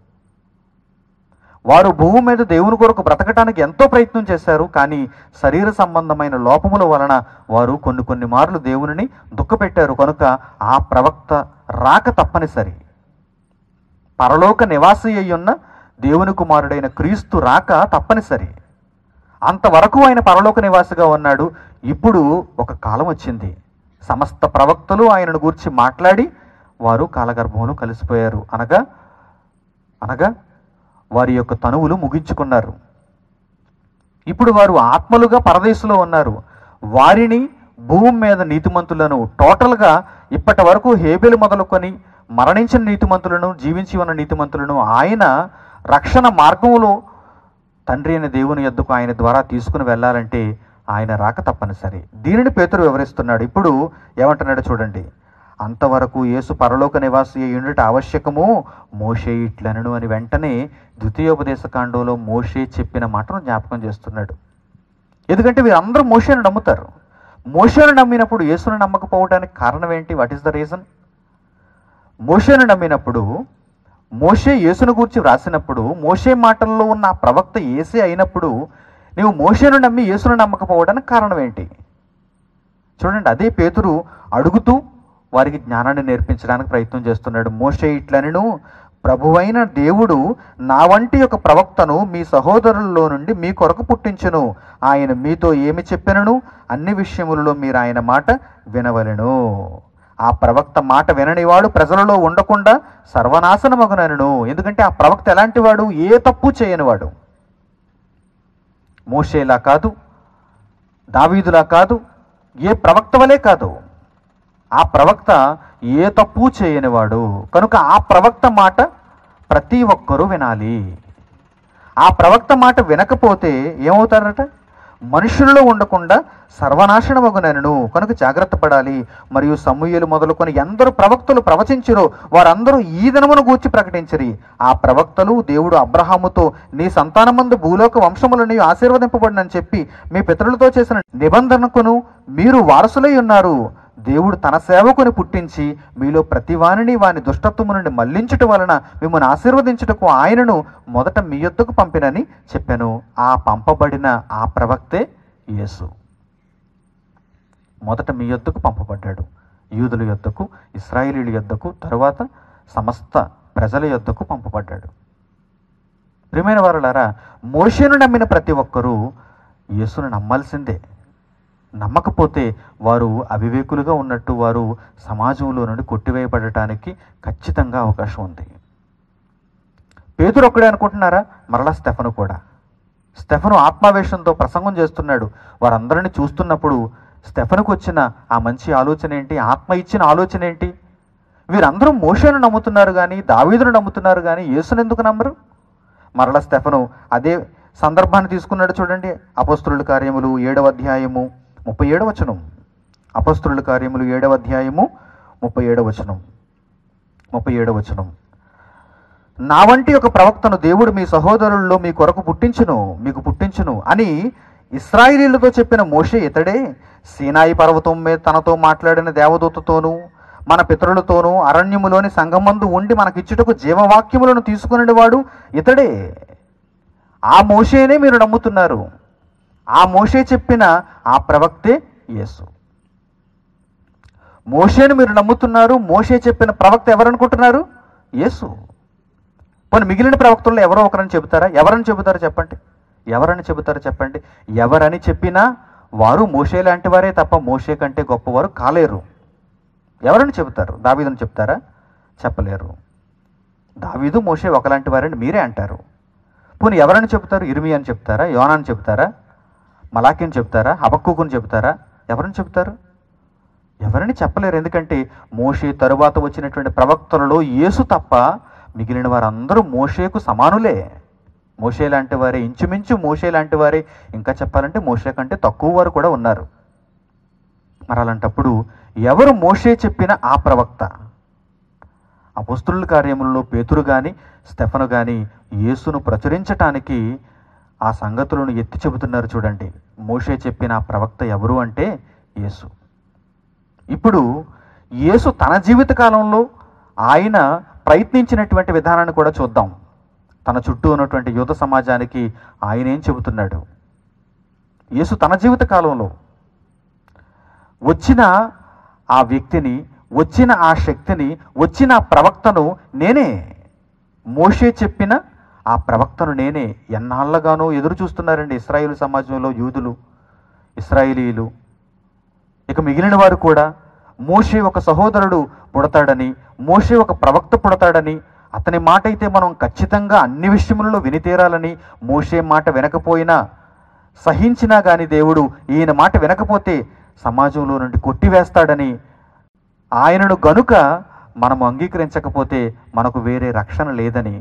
వారు భూమి మీద దేవుని కొరకు బ్రతకటానికి ఎంతో ప్రయత్నం చేశారు కానీ శరీర సంబంధమైన లోపముల వలన వారు కొన్ని కొన్ని మార్లు దేవునిని దుఃఖపెట్టారు కనుక ఆ ప్రవక్త రాక తప్పనిసరి పరలోక నివాసి అయ్యున్న దేవుని కుమారుడైన క్రీస్తు రాక తప్పనిసరి అంతవరకు ఆయన పరలోక నివాసిగా ఉన్నాడు ఇప్పుడు ఒక కాలం వచ్చింది సమస్త ప్రవక్తలు ఆయనను గూర్చి మాట్లాడి వారు కాలగర్భంలో కలిసిపోయారు అనగా అనగా వారి యొక్క తనువులు ముగించుకున్నారు ఇప్పుడు వారు ఆత్మలుగా పరదేశంలో ఉన్నారు వారిని భూమి మీద నీతిమంతులను టోటల్గా ఇప్పటి వరకు హేబెలు మొదలుకొని మరణించిన నీతిమంతులను జీవించి ఉన్న నీతిమంతులను ఆయన రక్షణ మార్గంలో తండ్రి అయిన దేవుని యొద్దకు ఆయన ద్వారా తీసుకుని వెళ్ళాలంటే ఆయన రాక తప్పనిసరి దీనిని పేతురు వివరిస్తున్నాడు ఇప్పుడు ఏమంటున్నాడో చూడండి అంతవరకు యేసు పరలోక నివాసి అయి ఉండుట ఆవశ్యకము మోషే ఇట్లనను అని వెంటనే ద్వితీయోపదేశ కాండంలో మోషే చెప్పిన మాటను జ్ఞాపకం చేస్తున్నాడు ఎందుకంటే వీరందరూ మోషేను నమ్ముతారు మోషేను నమ్మినప్పుడు యేసును నమ్మకపోవడానికి కారణం ఏంటి వాట్ ఈస్ ద రీజన్ మోషేను నమ్మినప్పుడు మోషే యేసును గూర్చి వ్రాసినప్పుడు మోషే మాటల్లో ఉన్న ఆ ప్రవక్త ఏసే అయినప్పుడు నీవు మోషేను నమ్మి యేసును నమ్మకపోవడానికి కారణం ఏంటి చూడండి అదే పేతురు అడుగుతూ వారికి జ్ఞానాన్ని నేర్పించడానికి ప్రయత్నం చేస్తున్నాడు మోషే ఇట్లనను ప్రభువైన దేవుడు నా వంటి ఒక ప్రవక్తను మీ సహోదరుల్లో నుండి మీ కొరకు పుట్టించును ఆయన మీతో ఏమి చెప్పినను అన్ని విషయములలో మీరు ఆయన మాట వినవలెను ఆ ప్రవక్త మాట విననివాడు ప్రజలలో ఉండకుండా సర్వనాశనమగునను ఎందుకంటే ఆ ప్రవక్త ఎలాంటి వాడు ఏ తప్పు చేయనివాడు మోషేలా కాదు దావీదులా కాదు ఏ ప్రవక్త వలే కాదు ఆ ప్రవక్త ఏ తప్పు చేయనివాడు కనుక ఆ ప్రవక్త మాట ప్రతి ఒక్కరూ వినాలి ఆ ప్రవక్త మాట వినకపోతే ఏమవుతారట మనుషుల్లో ఉండకుండా సర్వనాశనమగునను కనుక జాగ్రత్త పడాలి మరియు సమూహలు మొదలుకొని ఎందరు ప్రవక్తలు ప్రవచించిరో వారందరూ ఈ దినమును గూర్చి ప్రకటించిరి ఆ ప్రవక్తలు దేవుడు అబ్రహాముతో నీ సంతానమందు భూలోక వంశములని ఆశీర్వదింపబడినని చెప్పి మీ పితరులతో చేసిన నిబంధనకును మీరు వారసులై ఉన్నారు దేవుడు తన సేవకుని పుట్టించి మీలో ప్రతి వానిని వాని దుష్టత్వము నుండి మళ్లించుట వలన మిమ్మల్ని ఆశీర్వదించుటకు ఆయనను మొదట మీ యొద్దకు పంపినని చెప్పాను ఆ పంపబడిన ఆ ప్రవక్తే యేసు మొదట మీ యొద్దకు పంపబడ్డాడు యూదుల యొద్దకు ఇస్రాయేలీల యొద్దకు తరువాత సమస్త ప్రజల యొద్దకు పంపబడ్డాడు ప్రియమైన వారులారా మోషేను నమ్మిన ప్రతి ఒక్కరూ యేసును నమ్మాల్సిందే నమ్మకపోతే వారు అవివేకులుగా ఉన్నట్టు వారు సమాజంలో నుండి కొట్టివేయబడటానికి ఖచ్చితంగా అవకాశం ఉంది పేతురు ఒక్కడే అనుకుంటున్నారా మరలా స్టెఫను కూడా స్టెఫను ఆత్మావేశంతో ప్రసంగం చేస్తున్నాడు వారందరిని చూస్తున్నప్పుడు స్టెఫనుకు వచ్చిన ఆ మంచి ఆలోచన ఏంటి ఆత్మ ఇచ్చిన ఆలోచన ఏంటి వీరందరూ మోషేను నమ్ముతున్నారు కానీ దావీదును నమ్ముతున్నారు కానీ యేసును ఎందుకు నమ్మరు మరల స్టెఫను అదే సందర్భాన్ని తీసుకున్నాడు చూడండి అపస్తుల కార్యములు ఏడవ అధ్యాయము ముప్పై ఏడవ వచనం అపస్తుల కార్యములు ఏడవ అధ్యాయము ముప్పై ఏడవ వచనం ముప్పై ఏడవ వచనం నా వంటి ఒక ప్రవక్తను దేవుడు మీ సహోదరుల్లో మీ కొరకు పుట్టించును మీకు పుట్టించును అని ఇస్రాయిలీలతో చెప్పిన మోషే ఇతడే సీనాయి పర్వతం మీద తనతో మాట్లాడిన దేవదూతతోనూ మన పితరులతోనూ అరణ్యములోని సంగమందు ఉండి మనకిచ్చుటకు జీవవాక్యములను తీసుకుని వాడు ఇతడే ఆ మోషేనే మీరు నమ్ముతున్నారు ఆ మోషే చెప్పిన ఆ ప్రవక్తే యేసు మోషేను మీరు నమ్ముతున్నారు మోషే చెప్పిన ప్రవక్త ఎవరనుకుంటున్నారు యేసు పోనీ మిగిలిన ప్రవక్తల్లో ఎవరో ఒకరని చెబుతారా ఎవరని చెబుతారో చెప్పండి ఎవరని చెబుతారో చెప్పండి ఎవరని చెప్పినా వారు మోషే లాంటి వారే తప్ప మోషే కంటే గొప్పవారు కాలేరు ఎవరని చెబుతారు దావీదని చెప్తారా చెప్పలేరు దావీదు మోషే ఒకలాంటి వారని మీరే అంటారు పోనీ ఎవరని చెప్తారు ఇర్మి అని చెప్తారా యోనాని చెప్తారా మలాకిని చెప్తారా హబక్కుకుని చెప్తారా ఎవరని చెప్తారు ఎవరని చెప్పలేరు ఎందుకంటే మోషే తరువాత వచ్చినటువంటి ప్రవక్తలలో యేసు తప్ప మిగిలిన వారందరూ మోషేకు సమానులే మోషే లాంటి వారే ఇంచుమించు మోషే లాంటి వారే ఇంకా చెప్పాలంటే మోషే కంటే తక్కువ వారు కూడా ఉన్నారు మరి అలాంటప్పుడు ఎవరు మోషే చెప్పిన ఆ ప్రవక్త అపస్తుల కార్యములలో పేతురు కానీ స్టెఫను కానీ యేసును ప్రచురించటానికి ఆ సంగతులను ఎత్తి చెబుతున్నారు చూడండి మోషే చెప్పిన ఆ ప్రవక్త ఎవరు అంటే యేసు ఇప్పుడు యేసు తన జీవిత కాలంలో ఆయన ప్రయత్నించినటువంటి విధానాన్ని కూడా చూద్దాం తన చుట్టూ ఉన్నటువంటి యువత సమాజానికి ఆయన ఏం చెబుతున్నాడు యేసు తన జీవిత కాలంలో వచ్చిన ఆ వ్యక్తిని వచ్చిన ఆ శక్తిని వచ్చిన ఆ ప్రవక్తను నేనే మోషే చెప్పిన ఆ ప్రవక్తను నేనే ఎన్నాళ్ళగానో ఎదురు చూస్తున్నారండి ఇస్రాయేల్ సమాజంలో యూదులు ఇస్రాయేలీలు ఇక మిగిలిన వారు కూడా మోషే ఒక సహోదరుడు పుడతాడని మోషే ఒక ప్రవక్త పుడతాడని అతని మాట అయితే మనం ఖచ్చితంగా అన్ని విషయములలో వినితీరాలని మోషే మాట వినకపోయినా సహించినా గాని దేవుడు ఈయన మాట వినకపోతే సమాజంలో నుండి కొట్టివేస్తాడని ఆయనను గనుక మనం అంగీకరించకపోతే మనకు వేరే రక్షణ లేదని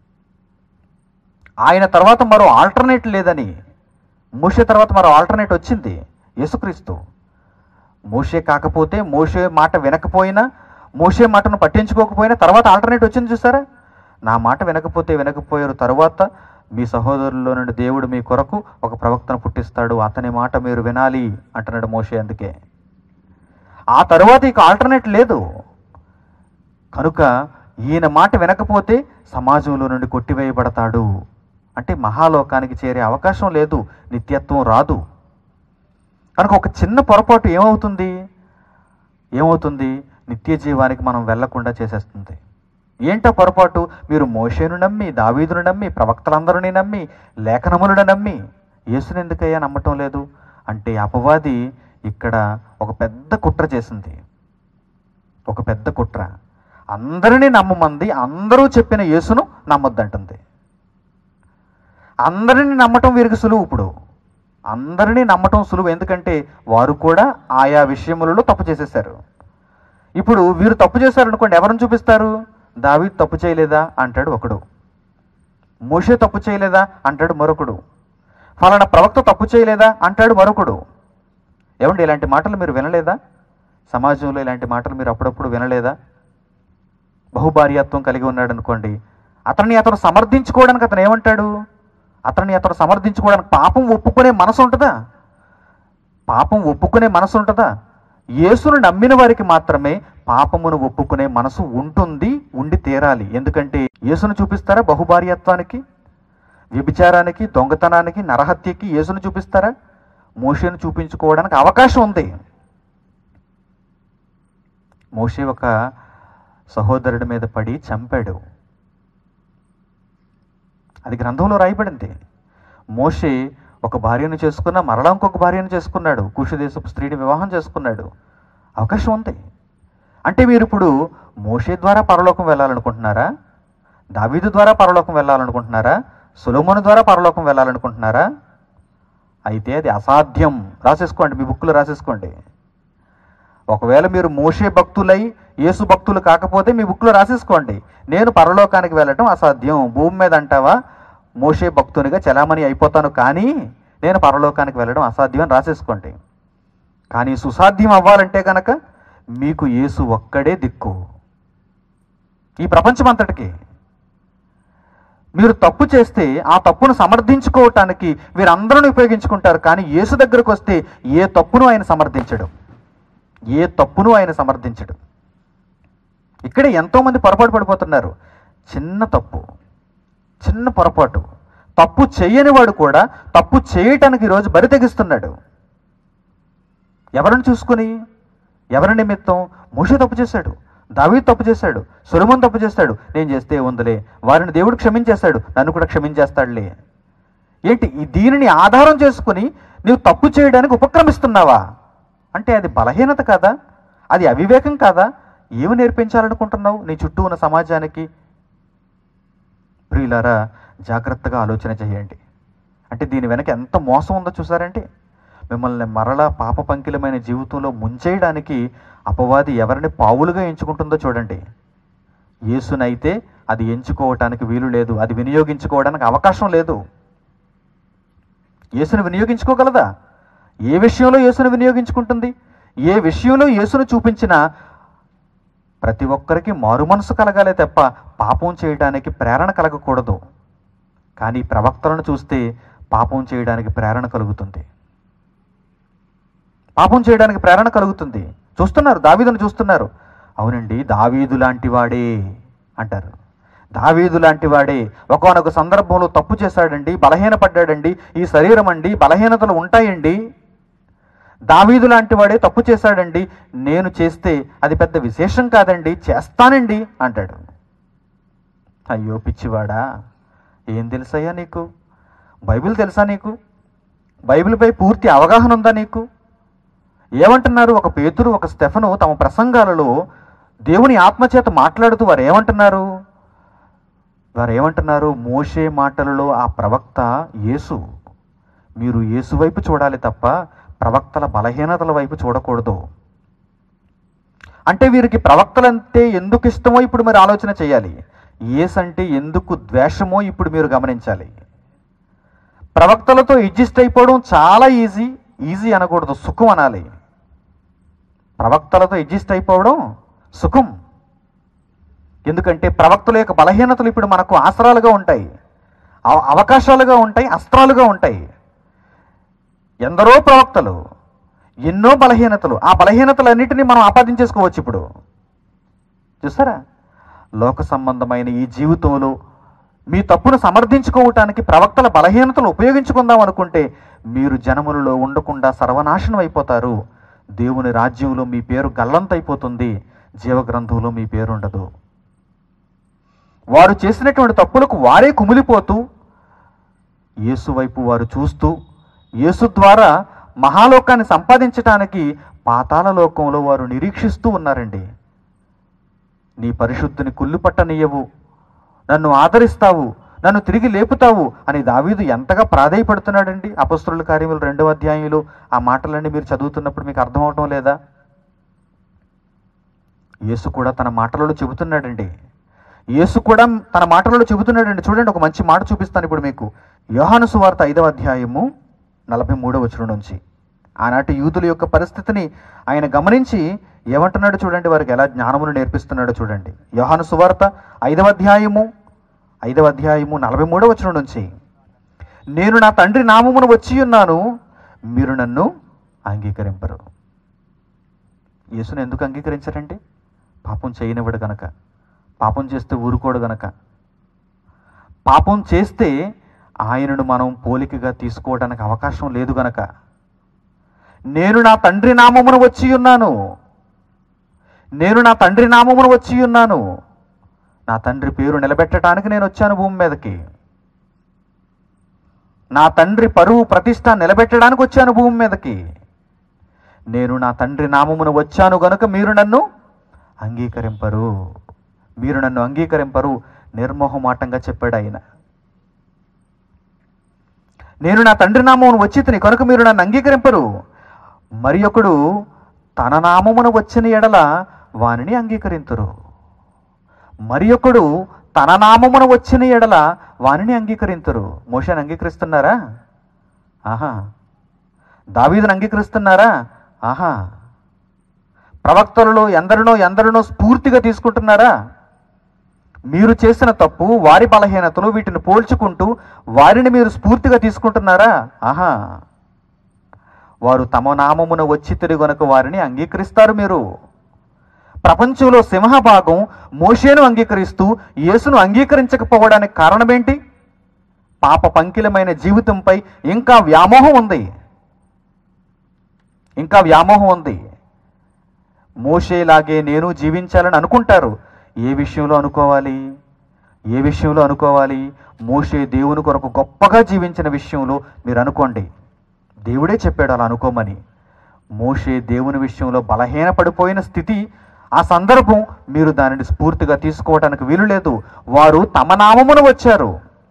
ఆయన తర్వాత మరో ఆల్టర్నేట్ లేదని మోషే తర్వాత మరో ఆల్టర్నేట్ వచ్చింది యేసుక్రీస్తు మోషే కాకపోతే మోషే మాట వినకపోయినా మోషే మాటను పట్టించుకోకపోయినా తర్వాత ఆల్టర్నేట్ వచ్చింది చూసారా నా మాట వినకపోతే వినకపోయారు తర్వాత మీ సహోదరుల్లో నుండి దేవుడు మీ కొరకు ఒక ప్రవక్తను పుట్టిస్తాడు అతని మాట మీరు వినాలి అంటున్నాడు మోషే అందుకే ఆ తరువాత ఇక ఆల్టర్నేట్ లేదు కనుక ఈయన మాట వినకపోతే సమాజంలో నుండి కొట్టివేయబడతాడు అంటే మహాలోకానికి చేరే అవకాశం లేదు నిత్యత్వం రాదు కనుక ఒక చిన్న పొరపాటు ఏమవుతుంది ఏమవుతుంది నిత్య జీవానికి మనం వెళ్లకుండా చేసేస్తుంది ఏంటో పొరపాటు మీరు మోషేను నమ్మి దావీదును నమ్మి ప్రవక్తలందరినీ నమ్మి లేఖనములను నమ్మి యేసుని ఎందుకయ్యా నమ్మటం లేదు అంటే అపవాది ఇక్కడ ఒక పెద్ద కుట్ర చేసింది ఒక పెద్ద కుట్ర అందరినీ నమ్మమంది అందరూ చెప్పిన యేసును నమ్మొద్దంటుంది అందరిని నమ్మటం వీరికి సులువు ఇప్పుడు అందరినీ నమ్మటం సులువు ఎందుకంటే వారు కూడా ఆయా విషయములలో తప్పు చేసేసారు ఇప్పుడు వీరు తప్పు చేశారనుకోండి ఎవరిని చూపిస్తారు దావీద్ తప్పు చేయలేదా అంటాడు ఒకడు మోషే తప్పు చేయలేదా అంటాడు మరొకడు ఫలానా ప్రవక్త తప్పు చేయలేదా అంటాడు మరొకడు ఏమండి ఇలాంటి మాటలు మీరు వినలేదా సమాజంలో ఇలాంటి మాటలు మీరు అప్పుడప్పుడు వినలేదా బహుభార్యత్వం కలిగి ఉన్నాడు అనుకోండి అతన్ని అతను సమర్థించుకోవడానికి అతను ఏమంటాడు అతన్ని అతను సమర్థించుకోవడానికి పాపం ఒప్పుకునే మనసు ఉంటుందా పాపం ఒప్పుకునే మనసు ఉంటుందా యేసును నమ్మిన వారికి మాత్రమే పాపమును ఒప్పుకునే మనసు ఉంటుంది ఉండి తీరాలి ఎందుకంటే యేసును చూపిస్తారా బహుభార్యత్వానికి వ్యభిచారానికి దొంగతనానికి నరహత్యకి యేసును చూపిస్తారా మోషేను చూపించుకోవడానికి అవకాశం ఉంది మోషే ఒక సహోదరుడి మీద పడి చంపాడు అది గ్రంథంలో రాయబడింది మోషే ఒక భార్యను చేసుకున్న మరలా ఇంకొక భార్యను చేసుకున్నాడు కుషదేశపు స్త్రీని వివాహం చేసుకున్నాడు అవకాశం ఉంది అంటే మీరు ఇప్పుడు మోషే ద్వారా పరలోకం వెళ్ళాలనుకుంటున్నారా దావీదు ద్వారా పరలోకం వెళ్ళాలనుకుంటున్నారా సులోమోను ద్వారా పరలోకం వెళ్ళాలనుకుంటున్నారా అయితే అది అసాధ్యం రాసేసుకోండి మీ బుక్లో రాసేసుకోండి ఒకవేళ మీరు మోషే భక్తులై యేసు భక్తులు కాకపోతే మీ బుక్లో రాసేసుకోండి నేను పరలోకానికి వెళ్ళటం అసాధ్యం భూమి మీద అంటావా మోషే భక్తునిగా చలామణి అయిపోతాను కానీ నేను పరలోకానికి వెళ్ళడం అసాధ్యం అని రాసేసుకోండి కానీ సుసాధ్యం అవ్వాలంటే కనుక మీకు యేసు ఒక్కడే దిక్కు ఈ ప్రపంచం అంతటికి మీరు తప్పు చేస్తే ఆ తప్పును సమర్థించుకోవటానికి వీరందరిని ఉపయోగించుకుంటారు కానీ యేసు దగ్గరకు వస్తే ఏ తప్పును ఆయన సమర్థించడు ఏ తప్పును ఆయన సమర్థించడు ఇక్కడే ఎంతోమంది పొరపాటు పడిపోతున్నారు చిన్న తప్పు చిన్న పొరపాటు తప్పు చేయని వాడు కూడా తప్పు చేయటానికి ఈరోజు బరి తెగిస్తున్నాడు ఎవరిని చూసుకుని ఎవరి నిమిత్తం మోషే తప్పు చేశాడు దావీద్ తప్పు చేశాడు సులమన్ తప్పు చేస్తాడు నేను చేస్తే ఉందిలే వారిని దేవుడు క్షమించేస్తాడు నన్ను కూడా క్షమించేస్తాడులే ఏంటి ఈ దీనిని ఆధారం చేసుకుని నీవు తప్పు చేయడానికి ఉపక్రమిస్తున్నావా అంటే అది బలహీనత కాదా అది అవివేకం కాదా ఏమి నేర్పించాలనుకుంటున్నావు నీ చుట్టూ ఉన్న సమాజానికి ప్రియులారా జాగ్రత్తగా ఆలోచన చేయండి అంటే దీని వెనక ఎంత మోసం ఉందో చూసారంటే మిమ్మల్ని మరలా పాప పంకిలమైన జీవితంలో ముంచేయడానికి అపవాది ఎవరిని పావులుగా ఎంచుకుంటుందో చూడండి యేసునైతే అది ఎంచుకోవటానికి వీలు లేదు అది వినియోగించుకోవడానికి అవకాశం లేదు యేసును వినియోగించుకోగలదా ఏ విషయంలో యేసును వినియోగించుకుంటుంది ఏ విషయంలో యేసును చూపించినా ప్రతి ఒక్కరికి మారు మనసు కలగాలే తప్ప పాపం చేయడానికి ప్రేరణ కలగకూడదు కానీ ప్రవక్తలను చూస్తే పాపం చేయడానికి ప్రేరణ కలుగుతుంది పాపం చేయడానికి ప్రేరణ కలుగుతుంది చూస్తున్నారు దావీదును చూస్తున్నారు అవునండి దావీదు లాంటి వాడే అంటారు దావీదు లాంటి వాడే ఒకనొక సందర్భంలో తప్పు చేశాడండి బలహీనపడ్డాడండి ఈ శరీరం అండి బలహీనతలు ఉంటాయండి దావీదు లాంటి వాడే తప్పు చేశాడండి నేను చేస్తే అది పెద్ద విశేషం కాదండి చేస్తానండి అంటాడు అయ్యో పిచ్చివాడా ఏం తెలుసయ్యా నీకు బైబిల్ తెలుసా నీకు బైబిల్పై పూర్తి అవగాహన ఉందా నీకు ఏమంటున్నారు ఒక పేతురు ఒక స్టెఫను తమ ప్రసంగాలలో దేవుని ఆత్మచేత మాట్లాడుతూ వారు ఏమంటున్నారు వారు ఏమంటున్నారు మోషే మాటలలో ఆ ప్రవక్త యేసు మీరు యేసు వైపు చూడాలి తప్ప ప్రవక్తల బలహీనతల వైపు చూడకూడదు అంటే వీరికి ప్రవక్తలంటే ఎందుకు ఇష్టమో ఇప్పుడు మీరు ఆలోచన చేయాలి యేసు అంటే ఎందుకు ద్వేషమో ఇప్పుడు మీరు గమనించాలి ప్రవక్తలతో అడ్జస్ట్ అయిపోవడం చాలా ఈజీ ఈజీ అనకూడదు సుఖం అనాలి ప్రవక్తలతో అడ్జస్ట్ అయిపోవడం సుఖం ఎందుకంటే ప్రవక్తల యొక్క బలహీనతలు ఇప్పుడు మనకు ఆసరాలుగా ఉంటాయి అవ- అవకాశాలుగా ఉంటాయి అస్త్రాలుగా ఉంటాయి ఎందరో ప్రవక్తలు ఎన్నో బలహీనతలు ఆ బలహీనతలన్నిటినీ మనం ఆపాదించేసుకోవచ్చు ఇప్పుడు చూసారా లోక సంబంధమైన ఈ జీవితంలో మీ తప్పును సమర్థించుకోవటానికి ప్రవక్తల బలహీనతలు ఉపయోగించుకుందాం అనుకుంటే మీరు జనములలో ఉండకుండా సర్వనాశనం అయిపోతారు దేవుని రాజ్యంలో మీ పేరు గల్లంతైపోతుంది జీవగ్రంథంలో మీ పేరు ఉండదు వారు చేసినటువంటి తప్పులకు వారే కుమిలిపోతూ యేసు వైపు వారు చూస్తూ యేసు ద్వారా మహాలోకాన్ని సంపాదించటానికి పాతాళ లోకంలో వారు నిరీక్షిస్తూ ఉన్నారండి నీ పరిశుద్ధిని కుళ్ళుపట్టనీయవు నన్ను ఆదరిస్తావు నన్ను తిరిగి లేపుతావు అని దావీదు ఎంతగా ప్రాధేయపడుతున్నాడండి అపస్తుల కార్యములు రెండవ అధ్యాయంలో ఆ మాటలన్నీ మీరు చదువుతున్నప్పుడు మీకు అర్థం అవటం లేదా యేసు కూడా తన మాటలలో చెబుతున్నాడండి యేసు కూడా తన మాటలలో చెబుతున్నాడండి చూడండి ఒక మంచి మాట చూపిస్తాను ఇప్పుడు మీకు యోహాను సువార్త ఐదవ అధ్యాయము నలభై మూడవ వచనం నుంచి ఆనాటి యూదుల యొక్క పరిస్థితిని ఆయన గమనించి ఏమంటున్నాడు చూడండి వారికి ఎలా జ్ఞానమును నేర్పిస్తున్నాడో చూడండి యోహాను సువార్త ఐదవ అధ్యాయము ఐదవ అధ్యాయము నలభై మూడవ వచనం నుంచి నేను నా తండ్రి నామమును వచ్చి ఉన్నాను మీరు నన్ను అంగీకరింపరు యేసును ఎందుకు అంగీకరించారండి పాపం చేయనివ్వడు గనక పాపం చేస్తే ఊరుకోడు గనక పాపం చేస్తే ఆయనను మనం పోలికగా తీసుకోవడానికి అవకాశం లేదు గనక నేను నా తండ్రి నామమును వచ్చి ఉన్నాను నేను నా తండ్రి నామమును వచ్చి ఉన్నాను నా తండ్రి పేరు నిలబెట్టడానికి నేను వచ్చాను భూమి మీదకి నా తండ్రి పరువు ప్రతిష్ట నిలబెట్టడానికి వచ్చాను భూమి మీదకి నేను నా తండ్రి నామమును వచ్చాను గనుక మీరు నన్ను అంగీకరింపరు మీరు నన్ను అంగీకరింపరు నిర్మోహమాటంగా చెప్పాడు ఆయన నేను నా తండ్రి నామమును వచ్చి తిని కనుక మీరు నన్ను అంగీకరింపరు మరి ఒకడు తన నామమును వచ్చిన ఎడల వానిని అంగీకరింతురు మరి ఒకడు తన నామమున వచ్చిన ఎడల వానిని అంగీకరింతురు మోషని అంగీకరిస్తున్నారా ఆహా దావీదుని అంగీకరిస్తున్నారా ఆహా ప్రవక్తలలో ఎందరినో ఎందరినో స్ఫూర్తిగా తీసుకుంటున్నారా మీరు చేసిన తప్పు వారి బలహీనతలు వీటిని పోల్చుకుంటూ వారిని మీరు స్ఫూర్తిగా తీసుకుంటున్నారా ఆహా వారు తమ నామమున వచ్చి తిరిగొనక వారిని అంగీకరిస్తారు మీరు ప్రపంచంలో సింహభాగం మోషేను అంగీకరిస్తూ యేసును అంగీకరించకపోవడానికి కారణమేంటి పాప పంకిలమైన జీవితంపై ఇంకా వ్యామోహం ఉంది ఇంకా వ్యామోహం ఉంది మోషేలాగే నేను జీవించాలని అనుకుంటారు ఏ విషయంలో అనుకోవాలి ఏ విషయంలో అనుకోవాలి మోషే దేవుని కొరకు గొప్పగా జీవించిన విషయంలో మీరు అనుకోండి దేవుడే చెప్పాడు అలా అనుకోమని మోషే దేవుని విషయంలో బలహీన పడిపోయిన స్థితి ఆ సందర్భం మీరు దానిని స్ఫూర్తిగా తీసుకోవడానికి వీలు లేదు వారు తమ నామమును వచ్చారు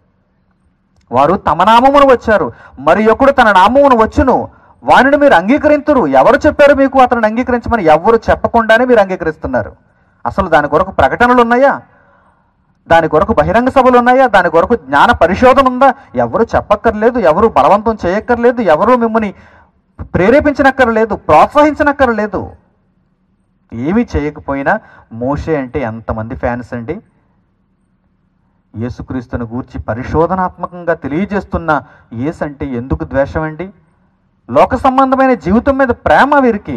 వారు తమ నామమును వచ్చారు మరి ఒకడు తన నామమును వచ్చును వానిని మీరు అంగీకరించరు ఎవరు చెప్పారు మీకు అతను అంగీకరించమని ఎవరు చెప్పకుండానే మీరు అంగీకరిస్తున్నారు అసలు దాని కొరకు ప్రకటనలు ఉన్నాయా దాని కొరకు బహిరంగ సభలు ఉన్నాయా దాని కొరకు జ్ఞాన పరిశోధన ఉందా ఎవరు చెప్పక్కర్లేదు ఎవరు బలవంతం చేయక్కర్లేదు ఎవరు మిమ్మల్ని ప్రేరేపించనక్కర్లేదు ప్రోత్సహించనక్కర్లేదు ఏమీ చేయకపోయినా మోషే అంటే ఎంతమంది ఫ్యాన్స్ అండి యేసుక్రీస్తుని గూర్చి పరిశోధనాత్మకంగా తెలియజేస్తున్న యేసు అంటే ఎందుకు ద్వేషం అండి లోక సంబంధమైన జీవితం మీద ప్రేమ వీరికి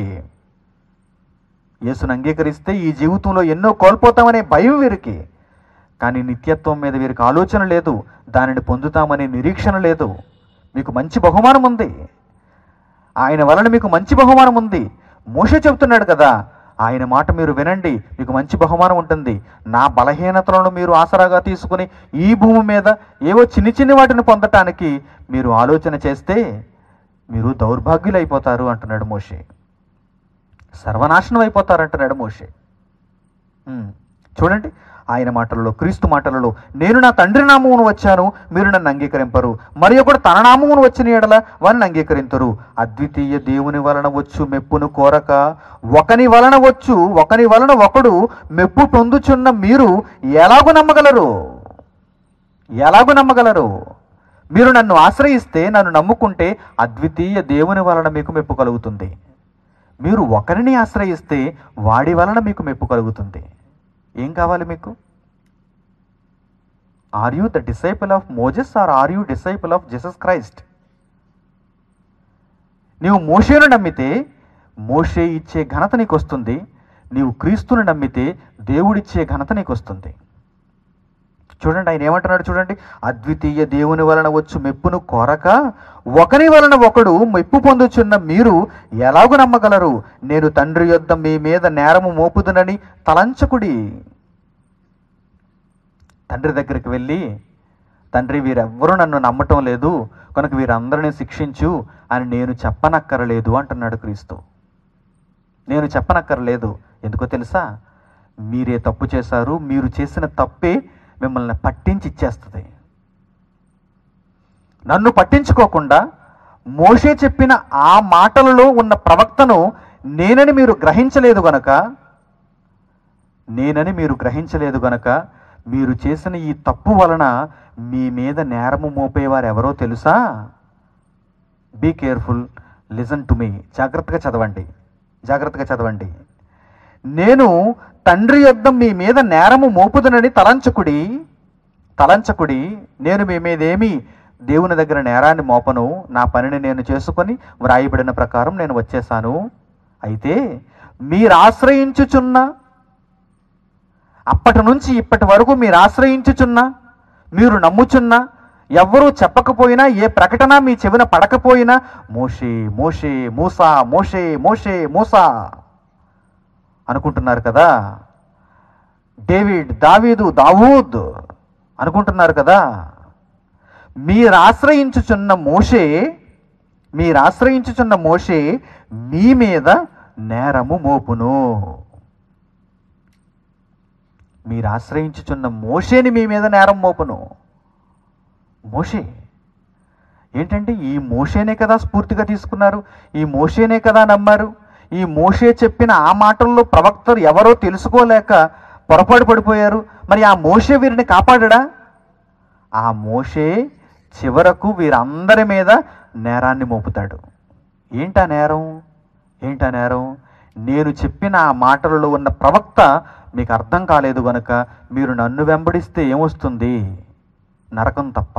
యేసును అంగీకరిస్తే ఈ జీవితంలో ఎన్నో కోల్పోతామనే భయం వీరికి కానీ నిత్యత్వం మీద వీరికి ఆలోచన లేదు దానిని పొందుతామనే నిరీక్షణ లేదు మీకు మంచి బహుమానం ఉంది ఆయన వలన మీకు మంచి బహుమానం ఉంది మోషే చెబుతున్నాడు కదా ఆయన మాట మీరు వినండి మీకు మంచి బహుమానం ఉంటుంది నా బలహీనతలను మీరు ఆసరాగా తీసుకుని ఈ భూమి మీద ఏవో చిన్ని చిన్ని వాటిని పొందటానికి మీరు ఆలోచన చేస్తే మీరు దౌర్భాగ్యులైపోతారు అంటున్నాడు మోషే సర్వనాశనం అయిపోతారు అంటున్నాడు మోషే ఉమ్, చూడండి ఆయన మాటలలో క్రీస్తు మాటలలో నేను నా తండ్రి నామమును వచ్చాను మీరు నన్ను అంగీకరింపరు మరి ఒకడు తన నామమును వచ్చిన ఎడల వారిని అంగీకరించరు అద్వితీయ దేవుని వలన వచ్చు మెప్పును కోరక ఒకని వలన వచ్చు ఒకని వలన ఒకడు మెప్పు పొందుచున్న మీరు ఎలాగూ నమ్మగలరు ఎలాగూ నమ్మగలరు మీరు నన్ను ఆశ్రయిస్తే నన్ను నమ్ముకుంటే అద్వితీయ దేవుని వలన మీకు మెప్పు కలుగుతుంది మీరు ఒకరిని ఆశ్రయిస్తే వాడి వలన మీకు మెప్పు కలుగుతుంది ఏం కావాలి మీకు are you the disciple of Moses are are you disciple of Jesus Christ నీవు మోషేను నమ్మితే మోషే ఇచ్చే ఘనత నీకు వస్తుంది నీవు క్రీస్తుని నమ్మితే దేవుడిచ్చే ఘనత నీకు వస్తుంది చూడండి ఆయన ఏమంటున్నాడు చూడండి అద్వితీయ దేవుని వలన వచ్చు మెప్పును కోరక ఒకరి వలన ఒకడు మెప్పు పొందుచున్న మీరు ఎలాగూ నమ్మగలరు నేను తండ్రి యొద్ద మీ మీద నేరము మోపుదునని తలంచకుడి తండ్రి దగ్గరికి వెళ్ళి తండ్రి వీరెవ్వరూ నన్ను నమ్మటం లేదు కనుక వీరందరిని శిక్షించు అని నేను చెప్పనక్కరలేదు అంటున్నాడు క్రీస్తు నేను చెప్పనక్కర్లేదు ఎందుకో తెలుసా మీరే తప్పు చేశారు మీరు చేసిన తప్పే మిమ్మల్ని పట్టించి ఇచ్చేస్తుంది నన్ను పట్టించుకోకుండా మోషే చెప్పిన ఆ మాటలలో ఉన్న ప్రవక్తను నేనని మీరు గ్రహించలేదు గనక నేనని మీరు గ్రహించలేదు గనక మీరు చేసిన ఈ తప్పు వలన మీ మీద నేరము మోపేవారు ఎవరో తెలుసా be careful listen to me జాగ్రత్తగా చదవండి జాగ్రత్తగా చదవండి నేను తండ్రి యొద్ద మీ మీద నేరము మోపుదునని తలంచకుడి తలంచకుడి నేను మీ మీద ఏమి దేవుని దగ్గర నేరాన్ని మోపను నా పనిని నేను చేసుకొని వ్రాయబడిన ప్రకారం నేను వచ్చేసాను అయితే మీరు ఆశ్రయించుచున్న అప్పటి నుంచి ఇప్పటి వరకు మీరు ఆశ్రయించుచున్న మీరు నమ్ముచున్న ఎవ్వరూ చెప్పకపోయినా ఏ ప్రకటన మీ చెవిన పడకపోయినా మోషే మోషే మూసా మోషే మోషే మూసా అనుకుంటున్నారు కదా డేవిడ్ దావీదు దావూద్ అనుకుంటున్నారు కదా మీరు ఆశ్రయించుచున్న మోషే మీరు ఆశ్రయించుచున్న మోషే మీ మీద నేరము మోపును మీరు ఆశ్రయించుచున్న మోషేని మీ మీద నేరం మోపును మోషే ఏంటంటే ఈ మోషేనే కదా స్ఫూర్తిగా తీసుకున్నారు ఈ మోషేనే కదా నమ్మారు ఈ మోషే చెప్పిన ఆ మాటల్లో ప్రవక్తలు ఎవరో తెలుసుకోలేక పొరపాటు పడిపోయారు మరి ఆ మోషే వీరిని కాపాడడా ఆ మోషే చివరకు వీరందరి మీద నేరాన్ని మోపుతాడు ఏంటా నేరం ఏంటా నేరం నేను చెప్పిన ఆ మాటలలో ఉన్న ప్రవక్త మీకు అర్థం కాలేదు గనుక మీరు నన్ను వెంబడిస్తే ఏమొస్తుంది నరకం తప్ప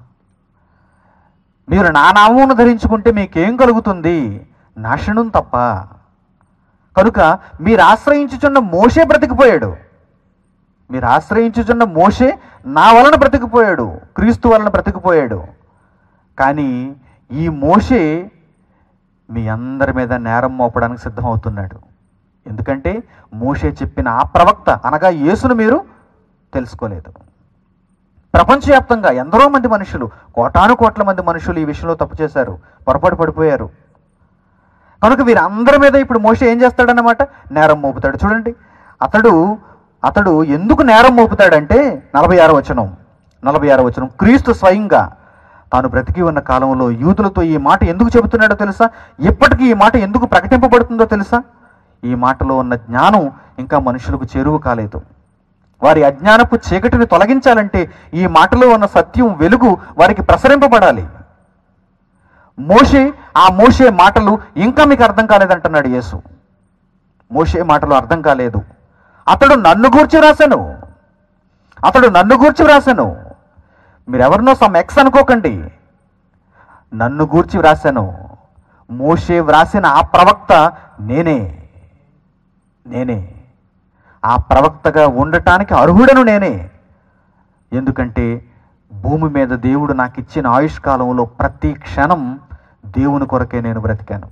మీరు నా నామమును ధరించుకుంటే మీకేం కలుగుతుంది నాశనం తప్ప కనుక మీరు ఆశ్రయించుచున్న మోషే బ్రతికిపోయాడు మీరు ఆశ్రయించుచున్న మోషే నా వలన బ్రతికిపోయాడు క్రీస్తు వలన బ్రతికిపోయాడు కానీ ఈ మోషే మీ అందరి మీద నేరం మోపడానికి సిద్ధమవుతున్నాడు ఎందుకంటే మోషే చెప్పిన ఆ ప్రవక్త అనగా యేసును మీరు తెలుసుకోలేదు ప్రపంచవ్యాప్తంగా ఎందరో మంది మనుషులు కోటాను కోట్ల మంది మనుషులు ఈ విషయంలో తప్పు చేశారు పొరపాటు పడిపోయారు కనుక వీరందరి మీద ఇప్పుడు మోషే ఏం చేస్తాడన్నమాట నేరం మోపుతాడు చూడండి అతడు అతడు ఎందుకు నేరం మోపుతాడంటే నలభై ఆరు వచనం నలభై ఆరు వచనం క్రీస్తు స్వయంగా తాను బ్రతికి ఉన్న కాలంలో యూదులతో ఈ మాట ఎందుకు చెబుతున్నాడో తెలుసా ఇప్పటికీ ఈ మాట ఎందుకు ప్రకటింపబడుతుందో తెలుసా ఈ మాటలో ఉన్న జ్ఞానం ఇంకా మనుషులకు చేరువు కాలేదు వారి అజ్ఞానపు చీకటిని తొలగించాలంటే ఈ మాటలో ఉన్న సత్యం వెలుగు వారికి ప్రసరింపబడాలి మోషే ఆ మోషే మాటలు ఇంకా మీకు అర్థం కాలేదంటున్నాడు యేసు మోషే మాటలు అర్థం కాలేదు అతడు నన్ను గూర్చి రాశాను అతడు నన్ను గూర్చి వ్రాశాను మీరెవరినో సమ్ ఎక్స్ అనుకోకండి నన్ను గూర్చి వ్రాశాను మోషే వ్రాసిన ఆ ప్రవక్త నేనే నేనే ఆ ప్రవక్తగా ఉండటానికి అర్హుడను నేనే ఎందుకంటే భూమి మీద దేవుడు నాకు ఇచ్చిన ఆయుష్కాలంలో ప్రతి క్షణం దేవుని కొరకే నేను బ్రతికాను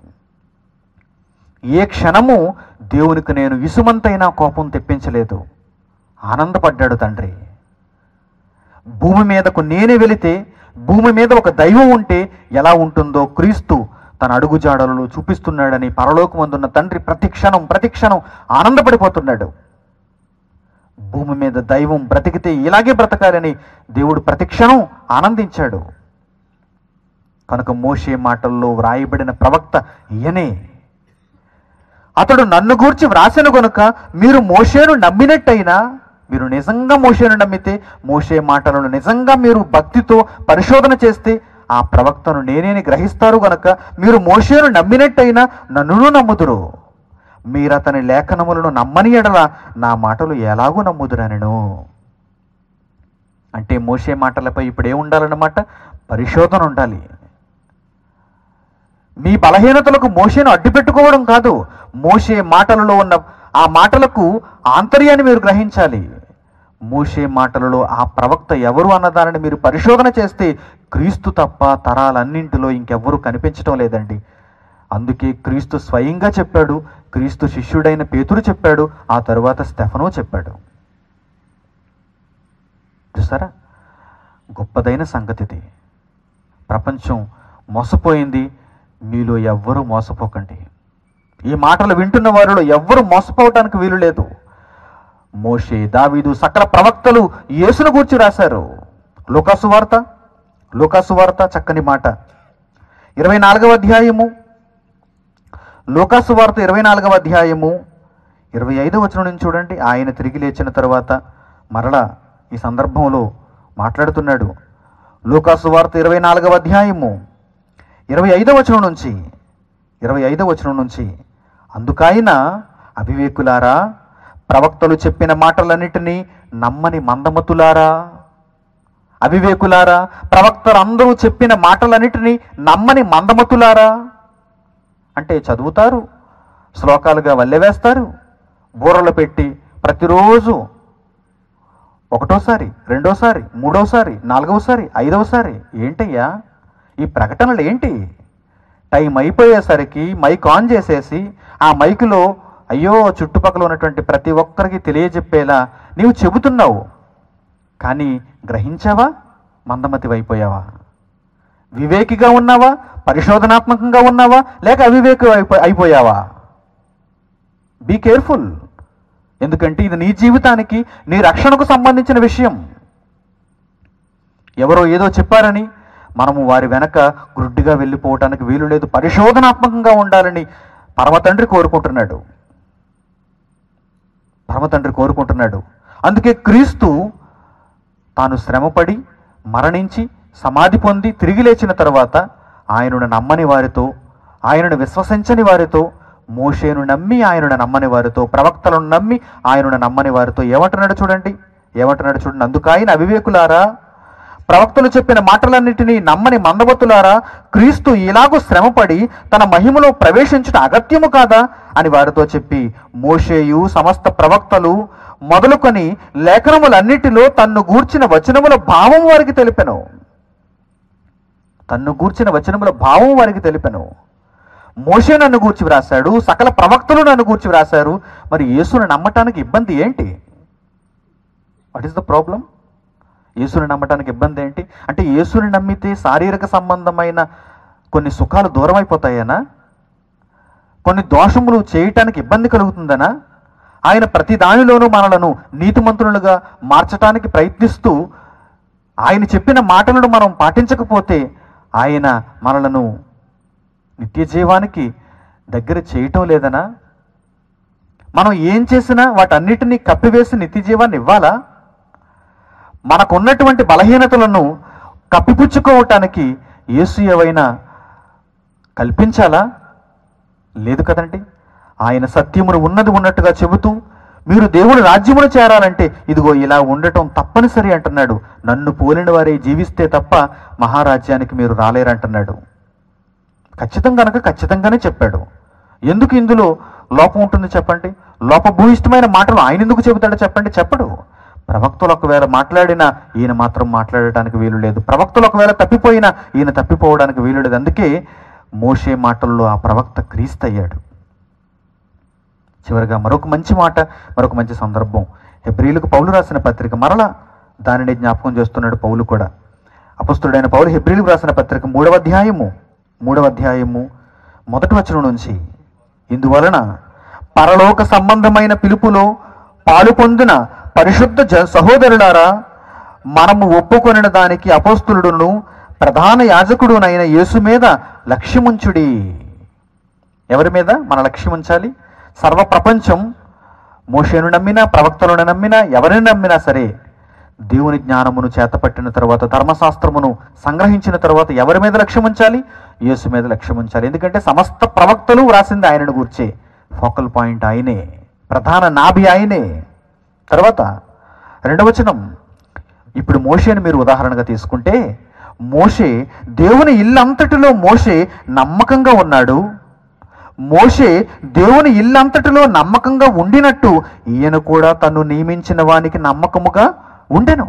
ఏ క్షణము దేవునికి నేను ఇసుమంతైనా కోపం తెప్పించలేదు ఆనందపడ్డాడు తండ్రి భూమి మీదకు నేనే వెళితే భూమి మీద ఒక దైవం ఉంటే ఎలా ఉంటుందో క్రీస్తు తన అడుగుజాడలలో చూపిస్తున్నాడని పరలోకమందున్న తండ్రి ప్రతి క్షణం ప్రతి క్షణం ఆనందపడిపోతున్నాడు భూమి మీద దైవం బ్రతికితే ఇలాగే బ్రతకాలని దేవుడు ప్రతిక్షణం ఆనందించాడు కనుక మోషే మాటల్లో వ్రాయబడిన ప్రవక్త ఈయనే అతడు నన్ను గూర్చి వ్రాసెను గనుక మీరు మోషేను నమ్మినట్టయినా మీరు నిజంగా మోషేను నమ్మితే మోషే మాటలను నిజంగా మీరు భక్తితో పరిశోధన చేస్తే ఆ ప్రవక్తను నేనేని గ్రహిస్తారు గనుక మీరు మోషేను నమ్మినట్టయినా నన్నును నమ్ముదురు మీరు అతని లేఖనములను నమ్మని ఎడల నా మాటలు ఎలాగూ నమ్ముదురనను అంటే మోసే మాటలపై ఇప్పుడు ఏముండాలన్నమాట పరిశోధన ఉండాలి మీ బలహీనతలకు మోషేను అడ్డుపెట్టుకోవడం కాదు మోషే మాటలలో ఉన్న ఆ మాటలకు ఆంతర్యాన్ని మీరు గ్రహించాలి మోషే మాటలలో ఆ ప్రవక్త ఎవరు అన్నదానిని మీరు పరిశోధన చేస్తే క్రీస్తు తప్ప తరాలన్నింటిలో ఇంకెవ్వరూ కనిపించడం లేదండి అందుకే క్రీస్తు స్వయంగా చెప్పాడు క్రీస్తు శిష్యుడైన పేతురు చెప్పాడు ఆ తరువాత స్టెఫను చెప్పాడు చూసారా గొప్పదైన సంగతిది ప్రపంచం మోసపోయింది మీలో ఎవ్వరూ మోసపోకండి ఈ మాటలు వింటున్న వారిలో ఎవ్వరూ మోసపోవటానికి వీలు లేదు మోషే దావీదు సకల ప్రవక్తలు యేసును గూర్చి రాశారు లోకాసు వార్త లూకాసు వార్త చక్కని మాట ఇరవై నాలుగవ అధ్యాయము లూకాసు వార్త ఇరవై నాలుగవ అధ్యాయము ఇరవై ఐదవ వచనం నుంచి చూడండి ఆయన తిరిగి లేచిన తర్వాత మరలా ఈ సందర్భంలో మాట్లాడుతున్నాడు లూకాసు వార్త ఇరవై నాలుగవ అధ్యాయము ఇరవై ఐదవ వచనం నుంచి ఇరవై ఐదవ వచనం నుంచి అందుకాయన అవివేకులారా ప్రవక్తలు చెప్పిన మాటలన్నిటినీ నమ్మని మందమతులారా అవివేకులారా ప్రవక్తలు అందరూ చెప్పిన మాటలన్నిటినీ నమ్మని మందమతులారా అంటే చదువుతారు శ్లోకాలుగా వల్లెవేస్తారు బూరలు పెట్టి ప్రతిరోజు ఒకటోసారి రెండోసారి మూడోసారి నాలుగవసారి ఐదవసారి ఏంటయ్యా ఈ ప్రకటనలు ఏంటి టైం అయిపోయేసరికి మైక్ ఆన్ చేసేసి ఆ మైకులో అయ్యో చుట్టుపక్కల ఉన్నటువంటి ప్రతి ఒక్కరికి తెలియజెప్పేలా నీవు చెబుతున్నావు కానీ గ్రహించావా మందమతి అయిపోయావా వివేకిగా ఉన్నావా పరిశోధనాత్మకంగా ఉన్నావా లేక అవివేక అయిపో- అయిపోయావా బీ కేర్ఫుల్ ఎందుకంటే ఇది నీ జీవితానికి నీ రక్షణకు సంబంధించిన విషయం ఎవరో ఏదో చెప్పారని మనము వారి వెనక గుడ్డిగా వెళ్ళిపోవటానికి వీలు లేదు పరిశోధనాత్మకంగా ఉండాలని పరమతండ్రి కోరుకుంటున్నాడు పరమతండ్రి కోరుకుంటున్నాడు అందుకే క్రీస్తు తాను శ్రమపడి మరణించి సమాధి పొంది తిరిగి లేచిన తర్వాత ఆయనను నమ్మని వారితో ఆయనను విశ్వసించని వారితో మోషేను నమ్మి ఆయనను నమ్మని వారితో ప్రవక్తలను నమ్మి ఆయనను నమ్మని వారితో ఏమంటున్నాడు చూడండి ఏమంటున్నాడు చూడండి అందుకు ఆయన అవివేకులారా ప్రవక్తలు చెప్పిన మాటలన్నిటినీ నమ్మని మందవతులారా క్రీస్తు ఇలాగూ శ్రమపడి తన మహిమలో ప్రవేశించుట అగత్యము కాదా అని వారితో చెప్పి మోషేయు సమస్త ప్రవక్తలు మొదలుకొని లేఖనములన్నిటిలో తన్ను గూర్చిన వచనముల భావం వారికి తెలిపెను తన్ను గూర్చిన వచనముల భావం వారికి తెలిపెను మోషే నన్ను గూర్చి వ్రాశాడు సకల ప్రవక్తలు నన్ను గూర్చి వ్రాశారు మరి యేసును నమ్మటానికి ఇబ్బంది ఏంటి వాట్ ఈస్ ద ప్రాబ్లం యేసుని నమ్మటానికి ఇబ్బంది ఏంటి అంటే యేసుని నమ్మితే శారీరక సంబంధమైన కొన్ని సుఖాలు దూరం అయిపోతాయనా కొన్ని దోషములు చేయటానికి ఇబ్బంది కలుగుతుందనా ఆయన ప్రతి దానిలోనూ మనలను నీతిమంతులుగా మార్చటానికి ప్రయత్నిస్తూ ఆయన చెప్పిన మాటలను మనం పాటించకపోతే ఆయన మనలను నిత్య జీవానికి దగ్గర చేయటం లేదనా మనం ఏం చేసినా వాటన్నిటినీ కప్పివేసి నిత్య జీవాన్ని ఇవ్వాలా మనకున్నటువంటి బలహీనతలను కప్పిపుచ్చుకోవటానికి యేసు ఏవైనా కల్పించాలా లేదు కదండి ఆయన సత్యమును ఉన్నది ఉన్నట్టుగా చెబుతూ మీరు దేవుని రాజ్యమును చేరాలంటే ఇదిగో ఇలా ఉండటం తప్పనిసరి అంటున్నాడు నన్ను పోలిన వారే జీవిస్తే తప్ప మహారాజ్యానికి మీరు రాలేరంటున్నాడు ఖచ్చితంగా కనుక ఖచ్చితంగానే చెప్పాడు ఎందుకు ఇందులో లోపం ఉంటుంది చెప్పండి లోపభూయిష్టమైన మాటలు ఆయన ఎందుకు చెబుతాడో చెప్పండి చెప్పడు ప్రవక్తలు ఒకవేళ మాట్లాడినా ఈయన మాత్రం మాట్లాడటానికి వీలు లేదు ప్రవక్తలు ఒకవేళ తప్పిపోయినా ఈయన తప్పిపోవడానికి వీలు లేదు అందుకే మోషే మాటల్లో ఆ ప్రవక్త క్రీస్తు అయ్యాడు చివరిగా మరొక మంచి మాట మరొక మంచి సందర్భం హెబ్రిలకు పౌలు రాసిన పత్రిక మరలా దానిని జ్ఞాపకం చేస్తున్నాడు పౌలు కూడా అపస్తుడైన పౌలు హెబ్రిలకు రాసిన పత్రిక మూడవ అధ్యాయము మూడవ అధ్యాయము మొదటి వచనం నుంచి ఇందువలన పరలోక సంబంధమైన పిలుపులో పాలు పొందిన పరిశుద్ధ జ సహోదరులారా మనము ఒప్పుకొనిన దానికి అపోస్తులుడును ప్రధాన యాజకుడునైన యేసు మీద లక్ష్యముంచుడి ఎవరి మీద మన లక్ష్యం ఉంచాలి సర్వ ప్రపంచం మోషేను నమ్మినా ప్రవక్తలను నమ్మినా ఎవరిని నమ్మినా సరే దేవుని జ్ఞానమును చేతపట్టిన తర్వాత ధర్మశాస్త్రమును సంగ్రహించిన తర్వాత ఎవరి మీద లక్ష్యం ఉంచాలి యేసు మీద లక్ష్యం ఉంచాలి ఎందుకంటే సమస్త ప్రవక్తలు వ్రాసింది ఆయనను గూర్చే ఫోకల్ పాయింట్ ఆయనే ప్రధాన నాభి ఆయనే తర్వాత రెండవచనం ఇప్పుడు మోషేని మీరు ఉదాహరణగా తీసుకుంటే మోషే దేవుని ఇల్లంతటిలో మోషే నమ్మకంగా ఉన్నాడు మోషే దేవుని ఇల్లంతటిలో నమ్మకంగా ఉండినట్టు ఈయన కూడా తను నియమించిన వానికి నమ్మకముగా ఉండెను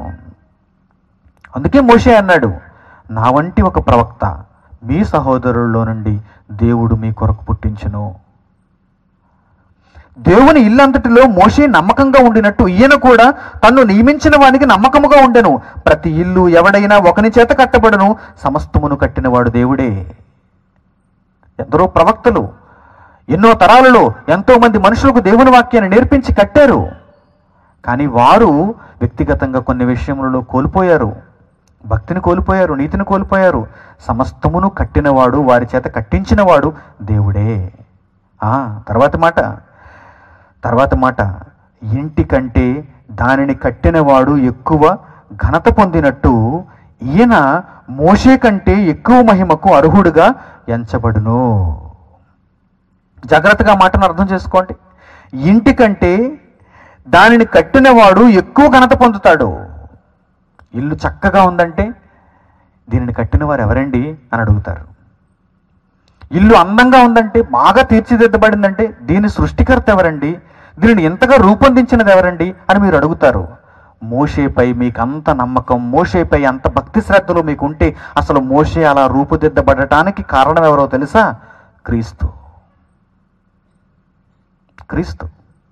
అందుకే మోషే అన్నాడు నా వంటి ఒక ప్రవక్త మీ సహోదరుల్లో నుండి దేవుడు మీ కొరకు పుట్టించును దేవుని ఇల్లంతటిలో మోషే నమ్మకంగా ఉండినట్టు ఈయన కూడా తన్ను నియమించిన వానికి నమ్మకముగా ఉండెను ప్రతి ఇల్లు ఎవడైనా ఒకని చేత కట్టబడును సమస్తమును కట్టినవాడు దేవుడే ఎందరో ప్రవక్తలు ఎన్నో తరాలలో ఎంతో మంది మనుషులకు దేవుని వాక్యాన్ని నేర్పించి కట్టారు కానీ వారు వ్యక్తిగతంగా కొన్ని విషయములలో కోల్పోయారు భక్తిని కోల్పోయారు నీతిని కోల్పోయారు సమస్తమును కట్టినవాడు వారి చేత కట్టించినవాడు దేవుడే ఆ తర్వాత మాట తర్వాత మాట ఇంటి కంటే దానిని కట్టినవాడు ఎక్కువ ఘనత పొందినట్టు ఈయన మోషే కంటే ఎక్కువ మహిమకు అర్హుడుగా ఎంచబడును జాగ్రత్తగా మాటను అర్థం చేసుకోండి ఇంటి కంటే దానిని కట్టినవాడు ఎక్కువ ఘనత పొందుతాడు ఇల్లు చక్కగా ఉందంటే దీనిని కట్టిన వారు ఎవరండి అని అడుగుతారు ఇల్లు అందంగా ఉందంటే బాగా తీర్చిదిద్దబడిందంటే దీని సృష్టికర్త ఎవరండి దీనిని ఎంతగా రూపొందించినది ఎవరండి అని మీరు అడుగుతారు మోషేపై మీకు అంత నమ్మకం మోషేపై అంత భక్తి శ్రద్ధలు మీకు ఉంటే అసలు మోషే అలా రూపుదిద్దబడటానికి కారణం ఎవరో తెలుసా క్రీస్తు క్రీస్తు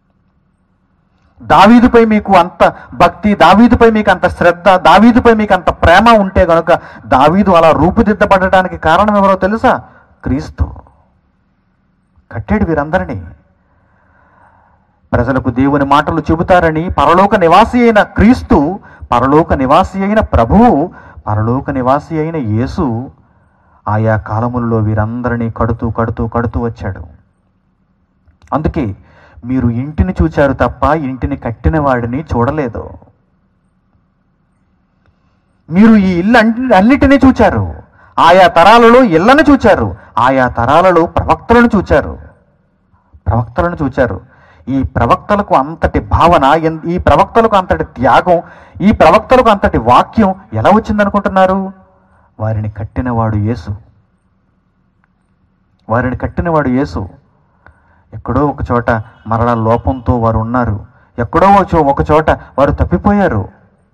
దావీదుపై మీకు అంత భక్తి దావీదుపై మీకు అంత శ్రద్ధ దావీదుపై మీకు అంత ప్రేమ ఉంటే గనుక దావీదు అలా రూపుదిద్దబడటానికి కారణం ఎవరో తెలుసా క్రీస్తు కట్టాడు వీరందరినీ ప్రజలకు దేవుని మాటలు చెబుతారని పరలోక నివాసి అయిన క్రీస్తు పరలోక నివాసి అయిన ప్రభువు పరలోక నివాసి అయిన యేసు ఆయా కాలములలో వీరందరినీ కడుతూ కడుతూ కడుతూ వచ్చాడు అందుకే మీరు ఇంటిని చూచారు తప్ప ఇంటిని కట్టిన వాడిని చూడలేదు మీరు ఈ ఇల్లు అన్ని- అన్నిటినీ చూచారు ఆయా తరాలలో ఇళ్లను చూచారు ఆయా తరాలలో ప్రవక్తలను చూచారు ప్రవక్తలను చూచారు ఈ ప్రవక్తలకు అంతటి భావన ఎన్- ఈ ప్రవక్తలకు అంతటి త్యాగం ఈ ప్రవక్తలకు అంతటి వాక్యం ఎలా వచ్చిందనుకుంటున్నారు వారిని కట్టినవాడు యేసు వారిని కట్టినవాడు యేసు ఎక్కడో ఒక చోట మరలా లోపంతో వారు ఉన్నారు ఎక్కడో ఒక చో- ఒక చోట వారు తప్పిపోయారు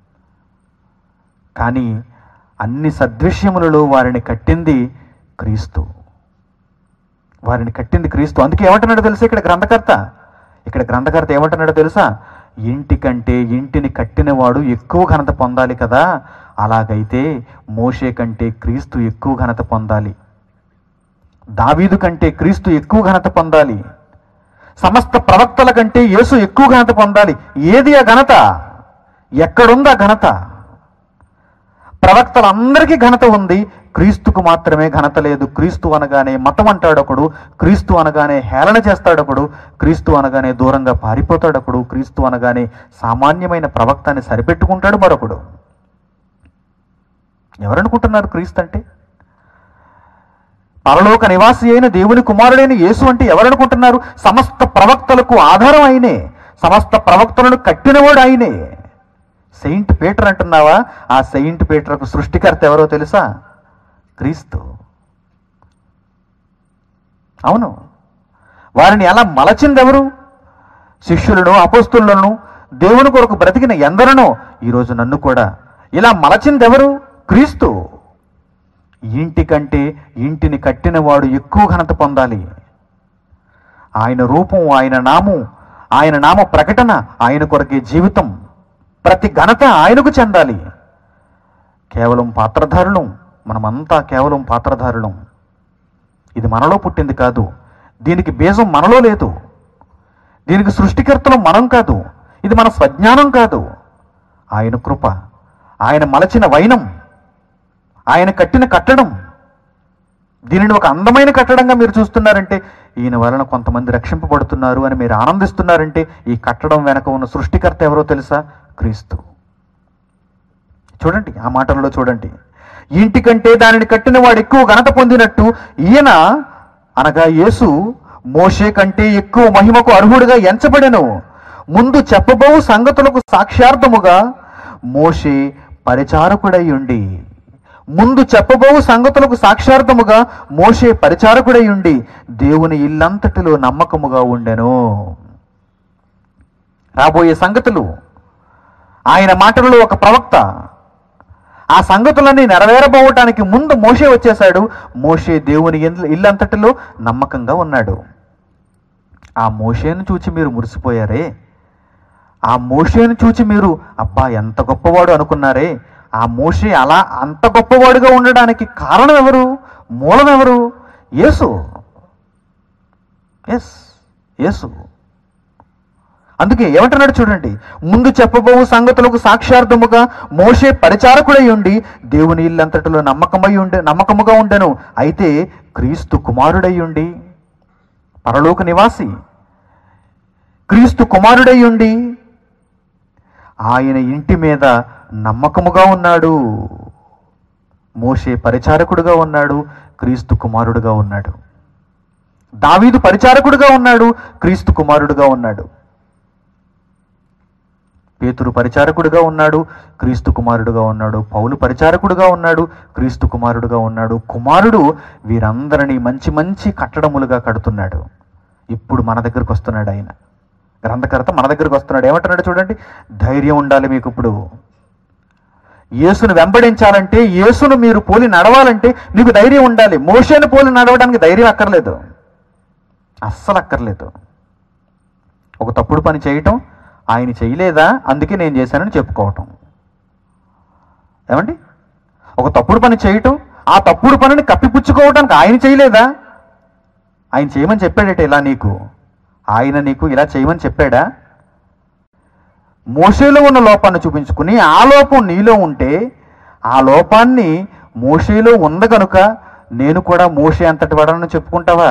కానీ అన్ని సద్విషయములలో వారిని కట్టింది క్రీస్తు వారిని కట్టింది క్రీస్తు అందుకే ఏమంటున్నాడో తెలుసా ఇక్కడ గ్రంథకర్త ఇక్కడ గ్రంథకర్త ఏమంటున్నాడో తెలుసా ఇంటి కంటే ఇంటిని కట్టినవాడు ఎక్కువ ఘనత పొందాలి కదా అలాగైతే మోషే కంటే క్రీస్తు ఎక్కువ ఘనత పొందాలి దావీదు కంటే క్రీస్తు ఎక్కువ ఘనత పొందాలి సమస్త ప్రవక్తల కంటే యేసు ఎక్కువ ఘనత పొందాలి ఏది ఆ ఘనత ఎక్కడుంది ఆ ఘనత ప్రవక్తలందరికీ ఘనత ఉంది క్రీస్తుకు మాత్రమే ఘనత లేదు క్రీస్తు అనగానే మతం అంటాడొకడు క్రీస్తు అనగానే హేళన చేస్తాడొకడు క్రీస్తు అనగానే దూరంగా పారిపోతాడొకడు క్రీస్తు అనగానే సామాన్యమైన ప్రవక్తని సరిపెట్టుకుంటాడు మరొకడు ఎవరనుకుంటున్నారు క్రీస్తు అంటే పరలోక నివాసి అయిన దేవుని కుమారుడైన యేసు అంటే ఎవరనుకుంటున్నారు సమస్త ప్రవక్తలకు ఆధారం అయినే సమస్త ప్రవక్తలను కట్టినవాడు ఆయనే సెయింట్ పీటర్ అంటున్నావా ఆ సెయింట్ పీటర్కు సృష్టికర్త ఎవరో తెలుసా క్రీస్తు అవును వారిని ఎలా మలచింది ఎవరు శిష్యులను అపోస్తులను దేవుని కొరకు బ్రతికిన ఎందరనో ఈరోజు నన్ను కూడా ఇలా మలచింది ఎవరు క్రీస్తు ఇంటి కంటే ఇంటిని కట్టినవాడు ఎక్కువ ఘనత పొందాలి ఆయన రూపం ఆయన నామం ఆయన నామ ప్రకటన ఆయన కొరకే జీవితం ప్రతి ఘనత ఆయనకు చెందాలి కేవలం పాత్రధారులం మనమంతా కేవలం పాత్రధారులం ఇది మనలో పుట్టింది కాదు దీనికి బీజం మనలో లేదు దీనికి సృష్టికర్తలు మనం కాదు ఇది మన స్వజ్ఞానం కాదు ఆయన కృప ఆయన మలచిన వైనం ఆయన కట్టిన కట్టడం దీనిని ఒక అందమైన కట్టడంగా మీరు చూస్తున్నారంటే ఈయన వలన కొంతమంది రక్షింపబడుతున్నారు అని మీరు ఆనందిస్తున్నారంటే ఈ కట్టడం వెనక ఉన్న సృష్టికర్త ఎవరో తెలుసా క్రీస్తు చూడండి ఆ మాటల్లో చూడండి ఇంటి కంటే దానిని కట్టిన వాడు ఎక్కువ ఘనత పొందినట్టు ఈయన అనగా యేసు మోషే కంటే ఎక్కువ మహిమకు అర్హుడుగా ఎంచబడెను ముందు చెప్పబో సంగతులకు సాక్ష్యార్థముగా మోషే పరిచారకుడై ఉండి ముందు చెప్పబో సంగతులకు సాక్షార్థముగా మోషే పరిచారకుడై ఉండి దేవుని ఇల్లంతటిలో నమ్మకముగా ఉండెను రాబోయే సంగతులు ఆయన మాటలలో ఒక ప్రవక్త ఆ సంగతులన్నీ నెరవేరబోవటానికి ముందు మోషే వచ్చేశాడు మోషే దేవుని ఇల్లు- ఇల్లంతటిలో నమ్మకంగా ఉన్నాడు ఆ మోషేను చూచి మీరు మురిసిపోయారే ఆ మోషేను చూచి మీరు అబ్బా ఎంత గొప్పవాడు అనుకున్నారే ఆ మోషే అలా అంత గొప్పవాడుగా ఉండడానికి కారణం ఎవరు మూలం ఎవరు యేసు ఎస్ యేసు అందుకే ఏమంటున్నాడు చూడండి ముందు చెప్పబోవు సంగతులకు సాక్షార్థముగా మోషే పరిచారకుడై ఉండి దేవుని ఇల్లంతటిలో నమ్మకమై ఉండే నమ్మకముగా ఉండెను అయితే క్రీస్తు కుమారుడై ఉండి పరలోక నివాసి క్రీస్తు కుమారుడై ఉండి ఆయన ఇంటి మీద నమ్మకముగా ఉన్నాడు మోషే పరిచారకుడుగా ఉన్నాడు క్రీస్తు కుమారుడుగా ఉన్నాడు దావీదు పరిచారకుడుగా ఉన్నాడు క్రీస్తు కుమారుడుగా ఉన్నాడు పేతురు పరిచారకుడుగా ఉన్నాడు క్రీస్తు కుమారుడుగా ఉన్నాడు పౌలు పరిచారకుడుగా ఉన్నాడు క్రీస్తు కుమారుడుగా ఉన్నాడు కుమారుడు వీరందరినీ మంచి మంచి కట్టడములుగా కడుతున్నాడు ఇప్పుడు మన దగ్గరకు వస్తున్నాడు ఆయన గ్రంథకర్త మన దగ్గరకు వస్తున్నాడు ఏమంటున్నాడు చూడండి ధైర్యం ఉండాలి మీకు ఇప్పుడు యేసును వెంబడించాలంటే యేసును మీరు పోలి నడవాలంటే మీకు ధైర్యం ఉండాలి మోషేను పోలి నడవడానికి ధైర్యం అక్కర్లేదు అస్సలు అక్కర్లేదు ఒక తప్పుడు పని చేయటం ఆయన చేయలేదా అందుకే నేను చేశానని చెప్పుకోవటం ఏమండి ఒక తప్పుడు పని చేయటం ఆ తప్పుడు పనిని కప్పిపుచ్చుకోవటానికి ఆయన చేయలేదా ఆయన చేయమని చెప్పాడట ఇలా నీకు ఆయన నీకు ఇలా చేయమని చెప్పాడా మోషేలో ఉన్న లోపాన్ని చూపించుకుని ఆ లోపం నీలో ఉంటే ఆ లోపాన్ని మోషేలో ఉంది కనుక నేను కూడా మోషే అంతటి వాడని చెప్పుకుంటావా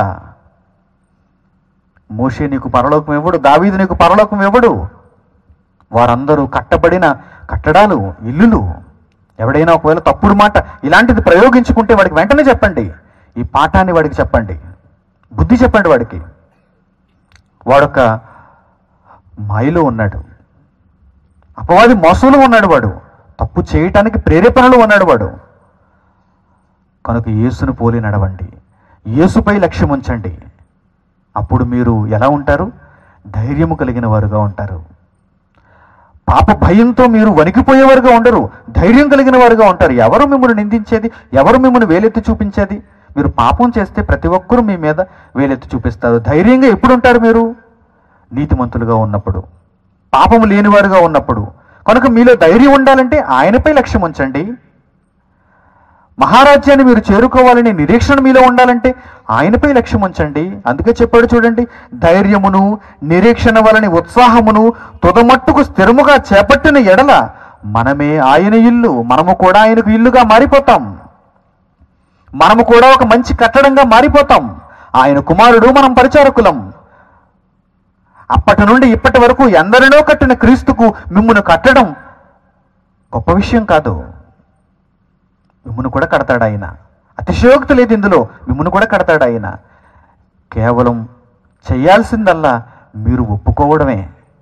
మోషే నీకు పరలోకం ఇవ్వడు దావీదు నీకు పరలోకం ఇవ్వడు వారందరూ కట్టబడిన కట్టడాలు ఇల్లులు ఎవడైనా ఒకవేళ తప్పుడు మాట ఇలాంటిది ప్రయోగించుకుంటే వాడికి వెంటనే చెప్పండి ఈ పాఠాన్ని వాడికి చెప్పండి బుద్ధి చెప్పండి వాడికి వాడొక మాయలో ఉన్నాడు అపవాది మోసంలో ఉన్నాడు వాడు తప్పు చేయటానికి ప్రేరేపణలో ఉన్నాడు వాడు కనుక యేసును పోలి నడవండి యేసుపై లక్ష్యం ఉంచండి అప్పుడు మీరు ఎలా ఉంటారు ధైర్యము కలిగిన వారుగా ఉంటారు పాప భయంతో మీరు వణికిపోయేవారుగా ఉండరు ధైర్యం కలిగిన వారుగా ఉంటారు ఎవరు మిమ్మల్ని నిందించేది ఎవరు మిమ్మల్ని వేలెత్తి చూపించేది మీరు పాపం చేస్తే ప్రతి ఒక్కరూ మీ మీద వేలెత్తి చూపిస్తారు ధైర్యంగా ఎప్పుడు ఉంటారు మీరు నీతిమంతులుగా ఉన్నప్పుడు పాపము లేనివారుగా ఉన్నప్పుడు కనుక మీలో ధైర్యం ఉండాలంటే ఆయనపై లక్ష్యం ఉంచండి మహారాజ్యాన్ని మీరు చేరుకోవాలని నిరీక్షణ మీలో ఉండాలంటే ఆయనపై లక్ష్యం ఉంచండి అందుకే చెప్పాడు చూడండి ధైర్యమును నిరీక్షణ వలని ఉత్సాహమును తుదమట్టుకు స్థిరముగా చేపట్టిన ఎడల మనమే ఆయన ఇల్లు మనము కూడా ఆయనకు ఇల్లుగా మారిపోతాం మనము కూడా ఒక మంచి కట్టడంగా మారిపోతాం ఆయన కుమారుడు మనం పరిచారకులం అప్పటి నుండి ఇప్పటి వరకు ఎందరినో కట్టిన క్రీస్తుకు మిమ్మును కట్టడం గొప్ప విషయం కాదు మిమ్మును కూడా కడతాడు ఆయన అతిశయోక్తి లేదు ఇందులో మిమ్మును కూడా కడతాడు ఆయన కేవలం చేయాల్సిందల్లా మీరు ఒప్పుకోవడమే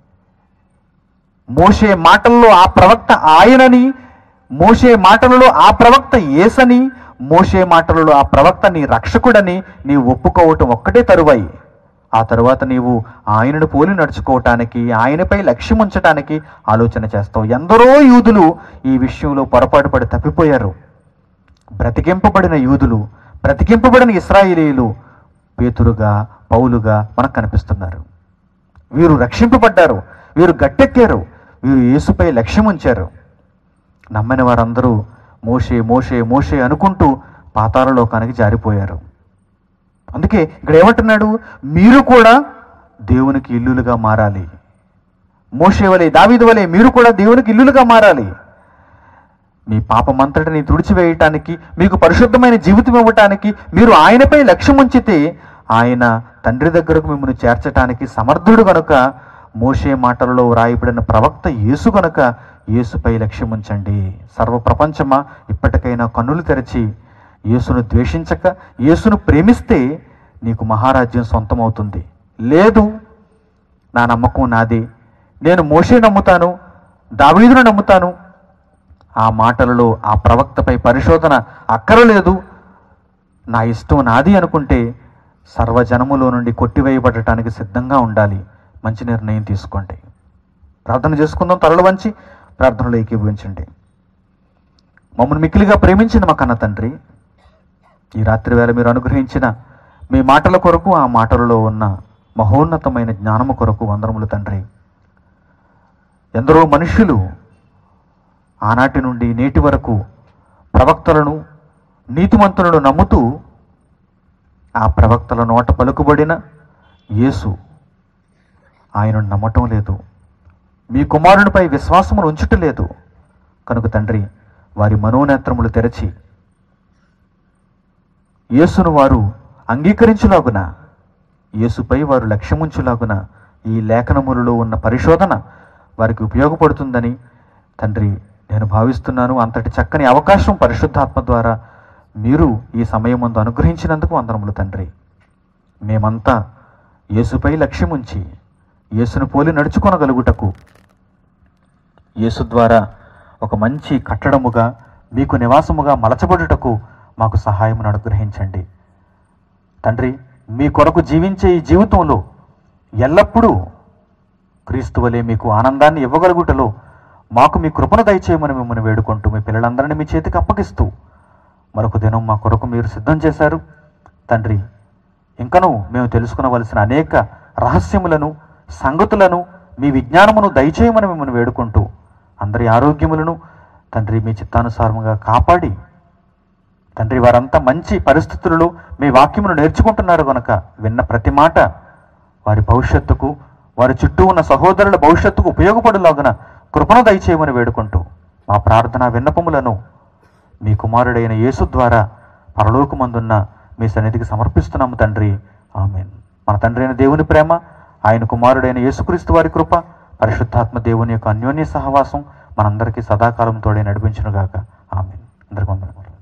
మోసే మాటల్లో ఆ ప్రవక్త ఆయనని మోసే మాటలలో ఆ ప్రవక్త ఏసని మోసే మాటలలో ఆ ప్రవక్త నీ రక్షకుడని నీవు ఒప్పుకోవటం ఒక్కటే తరువాయి ఆ తరువాత నీవు ఆయనను పోలి నడుచుకోవటానికి ఆయనపై లక్ష్యం ఉంచటానికి ఆలోచన చేస్తావు ఎందరో యూదులు ఈ విషయంలో పొరపాటు పడి తప్పిపోయారు బ్రతికింపబడిన యూదులు బ్రతికింపబడిన ఇస్రాయేలీలు పేతురుగా పౌలుగా మనకు కనిపిస్తున్నారు వీరు రక్షింపబడ్డారు వీరు గట్టెక్కారు వీరు యేసుపై లక్ష్యం ఉంచారు నమ్మని వారందరూ మోషే మోషే మోషే అనుకుంటూ పాతాళలోకానికి జారిపోయారు అందుకే ఇక్కడ ఏమంటున్నాడు మీరు కూడా దేవునికి ఇల్లులుగా మారాలి మోషే వలె దావీదు వలె మీరు కూడా దేవునికి ఇల్లులుగా మారాలి మీ పాపమంతటిని తుడిచివేయటానికి మీకు పరిశుద్ధమైన జీవితం ఇవ్వటానికి మీరు ఆయనపై లక్ష్యం ఉంచితే ఆయన తండ్రి దగ్గరకు మిమ్మల్ని చేర్చటానికి సమర్థుడు గనుక మోషే మాటలలో వ్రాయబడిన ప్రవక్త యేసు గనుక యేసుపై లక్ష్యం ఉంచండి సర్వ ప్రపంచమా ఇప్పటికైనా కన్నులు తెరచి యేసును ద్వేషించక యేసును ప్రేమిస్తే నీకు మహారాజ్యం సొంతమవుతుంది లేదు నా నమ్మకం నాది నేను మోషే నమ్ముతాను దావీదును నమ్ముతాను ఆ మాటలలో ఆ ప్రవక్తపై పరిశోధన అక్కరలేదు నా ఇష్టం నాది అనుకుంటే సర్వజనములో నుండి కొట్టివేయబడటానికి సిద్ధంగా ఉండాలి మంచి నిర్ణయం తీసుకోండి ప్రార్థన చేసుకుందాం తలలు వంచి ప్రార్థనలో ఏకీభవించండి మమ్మల్ని మిక్కిలిగా ప్రేమించిన మా కన్న తండ్రి ఈ రాత్రి వేళ మీరు అనుగ్రహించిన మీ మాటల కొరకు ఆ మాటలలో ఉన్న మహోన్నతమైన జ్ఞానము కొరకు వందరములు తండ్రి ఎందరో మనుషులు ఆనాటి నుండి నేటి వరకు ప్రవక్తలను నీతిమంతులను నమ్ముతూ ఆ ప్రవక్తల నోట పలుకుబడిన యేసు ఆయనను నమ్మటం లేదు మీ కుమారునిపై విశ్వాసమును ఉంచుట లేదు కనుక తండ్రి వారి మనోనేత్రములు తెరచి యేసును వారు అంగీకరించులాగున యేసుపై వారు లక్ష్యముంచులాగున ఈ లేఖనములలో ఉన్న పరిశోధన వారికి ఉపయోగపడుతుందని తండ్రి నేను భావిస్తున్నాను అంతటి చక్కని అవకాశం పరిశుద్ధాత్మ ద్వారా మీరు ఈ సమయం ముందు అనుగ్రహించినందుకు వందనములు తండ్రి మేమంతా యేసుపై లక్ష్యముంచి యేసును పోలి నడుచుకొనగలుగుటకు యేసు ద్వారా ఒక మంచి కట్టడముగా మీకు నివాసముగా మలచబడుటకు మాకు సహాయమును అనుగ్రహించండి తండ్రి మీ కొరకు జీవించే ఈ జీవితంలో ఎల్లప్పుడూ క్రీస్తు వలె మీకు ఆనందాన్ని ఇవ్వగలుగుటలో మాకు మీ కృపను దయచేయమని మిమ్మల్ని వేడుకుంటూ మీ పిల్లలందరినీ మీ చేతికి అప్పగిస్తూ మరొక దినం మా కొరకు మీరు సిద్ధం చేశారు తండ్రి ఇంకనూ మేము తెలుసుకునవలసిన అనేక రహస్యములను సంగతులను మీ విజ్ఞానమును దయచేయమని మిమ్మల్ని వేడుకుంటూ అందరి ఆరోగ్యములను తండ్రి మీ చిత్తానుసారముగా కాపాడి తండ్రి వారంతా మంచి పరిస్థితులలో మీ వాక్యమును నేర్చుకుంటున్నారు కనుక విన్న ప్రతి మాట వారి భవిష్యత్తుకు వారి చుట్టూ ఉన్న సహోదరుల భవిష్యత్తుకు ఉపయోగపడులాగున కృపను దయచేయమని వేడుకుంటూ మా ప్రార్థన విన్నపములను మీ కుమారుడైన యేసు ద్వారా పరలోకమందున్న మీ సన్నిధికి సమర్పిస్తున్నాము తండ్రి ఆమెన్ మన తండ్రి అయిన దేవుని ప్రేమ ఆయన కుమారుడైన యేసుక్రీస్తు వారి కృప పరిశుద్ధాత్మ దేవుని యొక్క అన్యోన్య సహవాసం మనందరికీ సదాకాలం తోడే నడిపించునుగాక ఆమెన్ అందరికి వందనములు